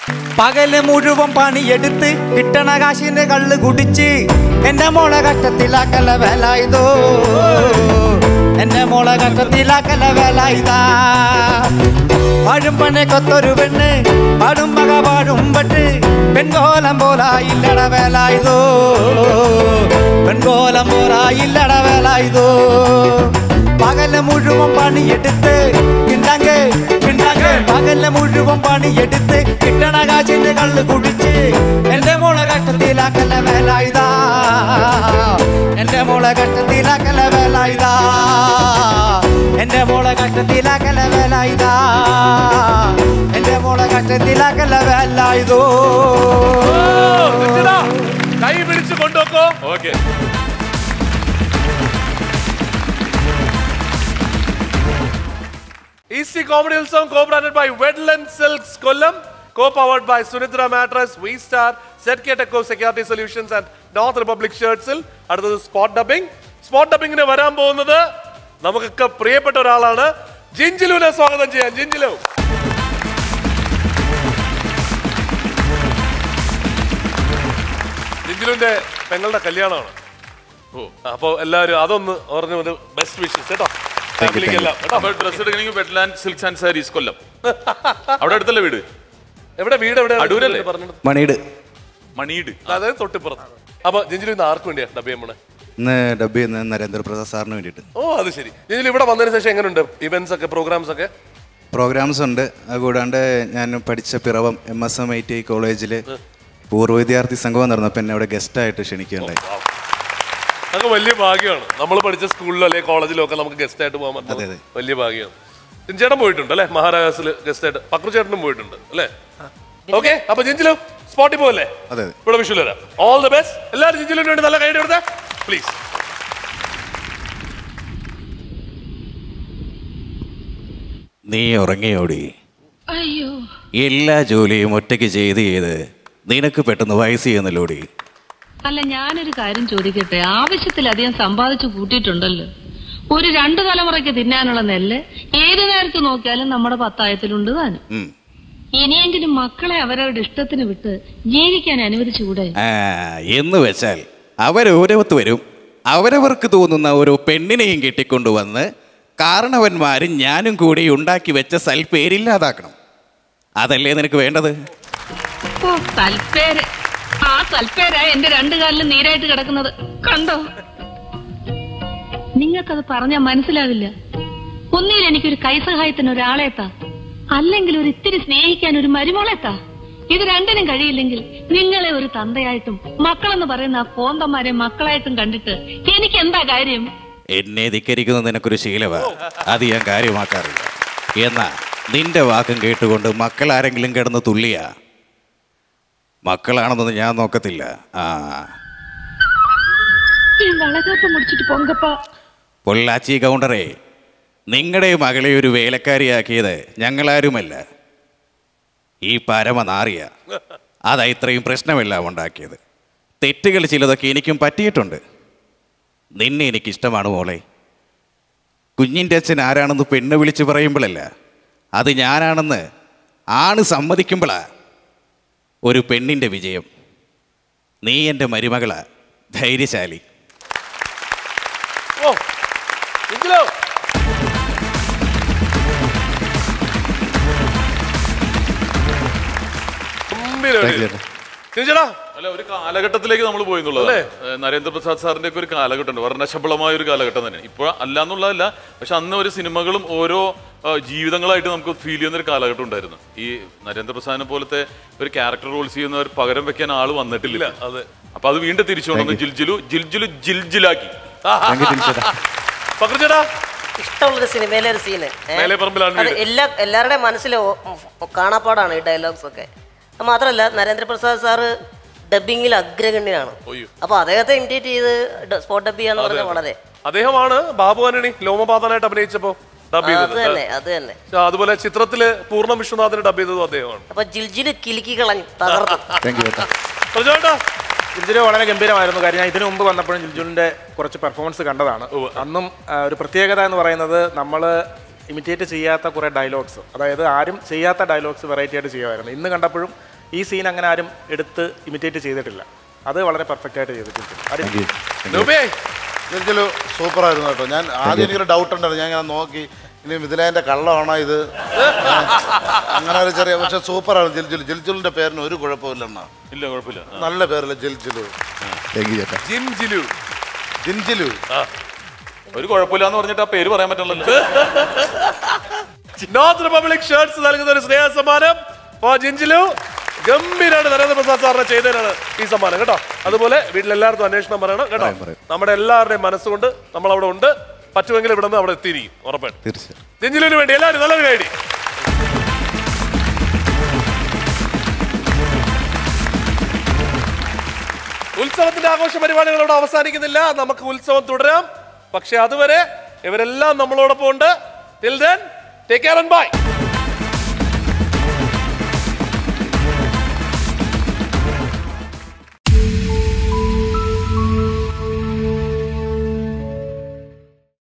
പകല് മുഴുവൻ പണിയെടുത്ത് കിട്ടണ കാശിന്റെ കള്ള് കുടിച്ച് എന്റെ മോളെ കഷ്ടത്തിലാക്കല വേലായതോ എന്റെ മോളെ കഷ്ടത്തിലാക്കല വേലായതാ പാഴും പണെ കൊത്തൊരു പെണ്ണ് പാടും മക പാടും പട്ട് പെൺകോലം പോലായില്ലട വേലായതോ പെൺകോലം പോലായില്ലട വേലായതോ പകല് മുഴുവൻ പണിയെടുത്ത് കിണ്ടാങ്ക് കിണ്ടാങ്ക് പകല് മുഴുവൻ പണിയെടുത്ത് കിട്ടണ കാശിന്റെ കള്ള് കുടിച്ച് എന്റെ മോളെ കഷ്ടത്തിലാക്കല വേലായുധാ എന്റെ മോളെ കഷ്ടത്തിലാക്കല വേലായുധാ എന്റെ മോളെ കഷ്ടത്തിലാക്കല വേലായുധാ എന്റെ മോളെ കഷ്ടത്തിലാക്കല വേലായുധോ കൈ പിടിച്ച് കൊണ്ടുവെക്കോ okay Eastea comedy Utsavam co branded by Wedland silks Kollam co powered by Sunidra mattress V star set K ടെക്കോ security solutions and North Republic ഷർട്സിൽ അടുത്തത് സ്പോട്ട് ഡബിംഗ് സ്പോട്ട് ഡബിങ്ങിന് വരാൻ പോകുന്നത് നമുക്കൊക്കെ പ്രിയപ്പെട്ട ഒരാളാണ് ജിഞ്ചിലുവിനെ സ്വാഗതം ചെയ്യാം ജിഞ്ചിലു ജിഞ്ചിലുവിന്റെ പെങ്ങളുടെ കല്യാണമാണ് ഓ അപ്പൊ എല്ലാവരും അതൊന്ന് ഓർമ്മ ഒരു ബെസ്റ്റ് വിഷസ് കേട്ടോ ഫാമിലിക്ക് എല്ലാം കേട്ടോ അപ്പൊ ഡ്രസ് എടുക്കണമെങ്കിൽ Wedland silks and sarees Kollam അവിടെ അടുത്തല്ലേ വീട് എവിടെ വീട് എവിടെ അടൂരല്ലേ പറഞ്ഞത് മണിയുടെ മണിയിട് അതായത് തൊട്ടിപ്പുറത്ത് അപ്പൊ ജിഞ്ചിലു ഇന്ന് ആർക്ക് വേണ്ടിയാ ഡബ് ചെയ്യണേ ഇന്ന് ഡബ് ചെയ്യുന്ന നരേന്ദ്രപ്രസാദ് സാറിന് വേണ്ടിയിട്ട് ഓ അത് ശരി ജിഞ്ചിലു ഇവിടെ വന്നതിന് ശേഷം എങ്ങനെയുണ്ട് ഇവന്റ്സ് ഒക്കെ പ്രോഗ്രാംസ് ഒക്കെ പ്രോഗ്രാംസ് ഉണ്ട് അതുകൂടാണ്ട് ഞാൻ പഠിച്ച Piravom M S M I T I കോളേജിൽ പൂർവ്വ വിദ്യാർത്ഥി സംഗമം നടന്നപ്പോൾ എന്നെ അവിടെ ഗസ്റ്റായിട്ട് ക്ഷണിക്കുകയുണ്ടായി അതൊക്കെ വലിയ ഭാഗ്യമാണ് നമ്മൾ പഠിച്ച സ്കൂളിലോ അല്ലെങ്കിൽ കോളേജിലോ ഒക്കെ നമുക്ക് ഗസ്റ്റ് ആയിട്ട് പോകാൻ പറ്റുന്നത് വലിയ ഭാഗ്യമാണ് ജിഞ്ചേട്ടൻ പോയിട്ടുണ്ട് അല്ലേ മഹാരാജാസിൽ ഗസ്റ്റ് ആയിട്ട് പക്രു ചേട്ടനും പോയിട്ടുണ്ട് അല്ലേ ഓക്കെ അപ്പൊ ജിഞ്ചിലു സ്പോട്ടിൽ പോകല്ലേ അതെ ഇവിടെ വിഷു വരാം ഓൾ ദി ബെസ്റ്റ് എല്ലാവരും ജിഞ്ചിലുവിന് വേണ്ടി നല്ല കൈഡ് കൊടുത്തേ പ്ലീസ് നീ ഉറങ്ങിയോടി അയ്യോ എല്ലാ ജോലിയും ഒറ്റയ്ക്ക് ചെയ്ത് ചെയ്ത് നിനക്ക് പെട്ടെന്ന് വയസ്സ് ചെയ്യുന്നല്ലോടി അല്ല ഞാനൊരു കാര്യം ചോദിക്കട്ടെ ആവശ്യത്തിലധികം സമ്പാദിച്ചു കൂട്ടിയിട്ടുണ്ടല്ലോ ഒരു രണ്ടു തലമുറയ്ക്ക് തിന്നാനുള്ള നെല്ല് ഏത് നേരത്ത് നോക്കിയാലും നമ്മുടെ പത്തായത്തിലുണ്ട് താനും ഉം. ഇനിയെങ്കിലും മക്കളെ അവരവരുടെ ഇഷ്ടത്തിന് വിട്ട് ജീവിക്കാൻ അനുവദിച്ചുകൂടെ ആ, എന്ന് വെച്ചാൽ അവരോരവത്ത് വരും അവരവർക്ക് തോന്നുന്ന ഓരോ പെണ്ണിനെയും കെട്ടിക്കൊണ്ടുവന്ന് കാരണവന്മാരും ഞാനും കൂടി ഉണ്ടാക്കി വെച്ച സൽപ്പേരില്ലാതാക്കണം അതല്ലേ നിനക്ക് വേണ്ടത് ഓ സൽപ്പേര് ആ സൽപ്പേരാ എന്റെ രണ്ടു കാലിലും നീരായിട്ട് കിടക്കുന്നത് കണ്ടോ നിങ്ങൾക്കത് പറഞ്ഞാൽ മനസ്സിലാവില്ല ഒന്നിൽ എനിക്കൊരു കൈസഹായത്തിന് ഒരാളെത്താ അല്ലെങ്കിൽ ഒരു ഇത്തിരി സ്നേഹിക്കാൻ ഒരു മരുമോളെത്താ ഇത് രണ്ടിനും കഴിയില്ലെങ്കിൽ നിങ്ങളെ ഒരു തന്തയായിട്ടും മക്കളെന്ന് പറയുന്ന ആ കോന്തന്മാരെ മക്കളായിട്ടും കണ്ടിട്ട് എനിക്ക് എന്താ കാര്യം എന്നെ ധിക്കരിക്കുന്നത് നിനക്കൊരു ശീലമാ അത് ഞാൻ കാര്യമാക്കാറില്ല എന്നാ നിന്റെ വാക്കും കേട്ടുകൊണ്ട് മക്കൾ ആരെങ്കിലും കിടന്ന് തുള്ളിയാ മക്കളാണെന്നൊന്നും ഞാൻ നോക്കത്തില്ല ആ ഈ വളകാത്ത മുടിച്ചിട്ട് പൊങ്കപ്പ പൊള്ളാച്ചി കൗണ്ടറേ നിങ്ങളുടെ മകളെ ഒരു വേലക്കാരിയാക്കിയത് ഞങ്ങളാരുമല്ല ഈ പരമനാറിയ അതാ ഇത്രയും പ്രശ്നമെല്ലാം ഉണ്ടാക്കിയത് തെറ്റുകൾ ചിലതൊക്കെ എനിക്കും പറ്റിയിട്ടുണ്ട് നിന്നെ എനിക്കിഷ്ടമാണ് മോളെ കുഞ്ഞിൻ്റെ അച്ഛൻ ആരാണെന്ന് പെണ്ണ് വിളിച്ച് പറയുമ്പോഴല്ല അത് ഞാനാണെന്ന് ആണ് സമ്മതിക്കുമ്പോഴാ ഒരു പെണ്ണിൻ്റെ വിജയം നീ എൻ്റെ മരുമകളാ ധൈര്യശാലി ഓ ജിഞ്ചിലു ജിഞ്ചേടാ അല്ല ഒരു കാലഘട്ടത്തിലേക്ക് നമ്മൾ പോയി എന്നുള്ളതാണ് ഏഹ് നരേന്ദ്രപ്രസാദ് സാറിന്റെ ഒക്കെ ഒരു കാലഘട്ടമുണ്ട് വർണ്ണശബളമായ ഒരു കാലഘട്ടം തന്നെ ഇപ്പോൾ അല്ല എന്നുള്ളതല്ല പക്ഷെ അന്ന് ഒരു സിനിമകളും ഓരോ ആ, ജീവിതങ്ങളായിട്ട് നമുക്ക് ഫീൽ ചെയ്യുന്ന ഒരു കാലഘട്ടം ഉണ്ടായിരുന്നു ഈ നരേന്ദ്രപ്രസാദിനെ പോലത്തെ ഒരു ക്യാരക്ടർ റോൾസ് ചെയ്യുന്നവർ പകരം വെക്കാൻ ആള് വന്നിട്ടില്ല അതെ അപ്പൊ അത് വീണ്ടും തിരിച്ചു കൊണ്ടുവന്നു ജിൽജിലു ജിൽജിലു ജിൽജിലാക്കി പക്രുചേട്ടാ ഇഷ്ടമുള്ളൊരു സിനിമയിലെ ഒരു സീന് മേലെ പറമ്പിലാണ് വീട്. എല്ലാ എല്ലാവരുടെയും മനസ്സിൽ കാണാപ്പാടാണ് ഈ ഡയലോഗ്സ് ഒക്കെ അത് മാത്രമല്ല നരേന്ദ്രപ്രസാദ് സാറ് ഡബിങ്ങിൽ അഗ്രഗണ്യനാണ് അപ്പൊ അദ്ദേഹത്തെ ഇമിറ്റേറ്റ് ചെയ്ത് സ്പോട്ട് ഡബ് ചെയ്യാന്ന് പറഞ്ഞാൽ വളരെ അദ്ദേഹമാണ് ബാബു ആന്റണി ലോമപാതനായിട്ട് അഭിനയിച്ചപ്പോ ഡബ് അത് ചെയ്തത് തന്നെ അത് തന്നെ ആ, അതുപോലെ ചിത്രത്തില് പൂർണ്ണ വിശ്വനാഥിന് ഡബ് ചെയ്തതും അദ്ദേഹമാണ് അപ്പൊ ജിൽജില് കിലുക്കി കളഞ്ഞു തകർത്തു പ്രജോട്ടാ ജിൽജുല് വളരെ ഗംഭീരമായിരുന്നു കാര്യം ഞാൻ ഇതിനു മുമ്പ് വന്നപ്പോഴും ജിൽജുലിന്റെ കുറച്ച് പെർഫോമൻസ് കണ്ടതാണ് അന്നും ആ, ഒരു പ്രത്യേകത എന്ന് പറയുന്നത് നമ്മൾ ഇമിറ്റേറ്റ് ചെയ്യാത്ത കുറേ ഡയലോഗ്സ് അതായത് ആരും ചെയ്യാത്ത ഡയലോഗ്സ് വെറൈറ്റി ആയിട്ട് ചെയ്യുമായിരുന്നു ഇന്ന് കണ്ടപ്പോഴും ഈ സീൻ അങ്ങനെ ആരും എടുത്ത് ഇമിറ്റേറ്റ് ചെയ്തിട്ടില്ല അത് വളരെ പെർഫെക്റ്റ് ആയിട്ട് ചെയ്തിട്ടുണ്ട് ആരും- ജിൽജിലു സൂപ്പർ ആയിരുന്നു കേട്ടോ ഞാൻ ആദ്യം എനിക്കൊരു ഡൗട്ട് ഉണ്ടായിരുന്നു ഞാൻ ഇങ്ങനെ നോക്കി ഇനി മിഥിലേന്റെ കള്ളമാണോ ഇത് അങ്ങനെ ഒരു ചെറിയ പക്ഷെ സൂപ്പറാണ് ജിൽജിലു ജിൽജിലുന്റെ പേരിന് ഒരു കുഴപ്പമില്ലെന്നാ ഇല്ല കുഴപ്പമില്ല ആ. നല്ല പേരല്ലേ ജിൽജിലു താങ്ക് യു ചേട്ടാ ജിൻജിലു ജിൻജിലു ഒരു കുഴപ്പമില്ല എന്ന് പറഞ്ഞിട്ട് ആ പേര് പറയാൻ പറ്റുള്ളൂ നോർത്ത് റിപ്പബ്ലിക് ഷർട്സ് നൽകുന്ന ഒരു സ്നേഹ സമ്മാനം ഓ ജിഞ്ചിലു ഗംഭീരമായിട്ട് നരേന്ദ്രപ്രസാദ് സാറിനെ ചെയ്തതിനാണ് ഈ സമ്മാനം കേട്ടോ അതുപോലെ വീട്ടിലെല്ലാവർക്കും അന്വേഷണം പറയണം കേട്ടോ നമ്മുടെ എല്ലാവരുടെയും മനസ്സുകൊണ്ട് നമ്മൾ അവിടെ ഉണ്ട് പറ്റുമെങ്കിൽ ഇവിടെ നിന്ന് അവിടെ എത്തിയിരിക്കും ഉറപ്പായിട്ടും തീർച്ചയായും ജിഞ്ചിലുവിന് വേണ്ടി എല്ലാവരും നല്ലൊരു കൈഡി ഉത്സവത്തിന്റെ ആഘോഷ പരിപാടികൾ ഇവിടെ അവസാനിക്കുന്നില്ല നമുക്ക് ഉത്സവം തുടരാം പക്ഷെ അതുവരെ ഇവരെല്ലാം നമ്മളോടൊപ്പം ഉണ്ട് till then take care and by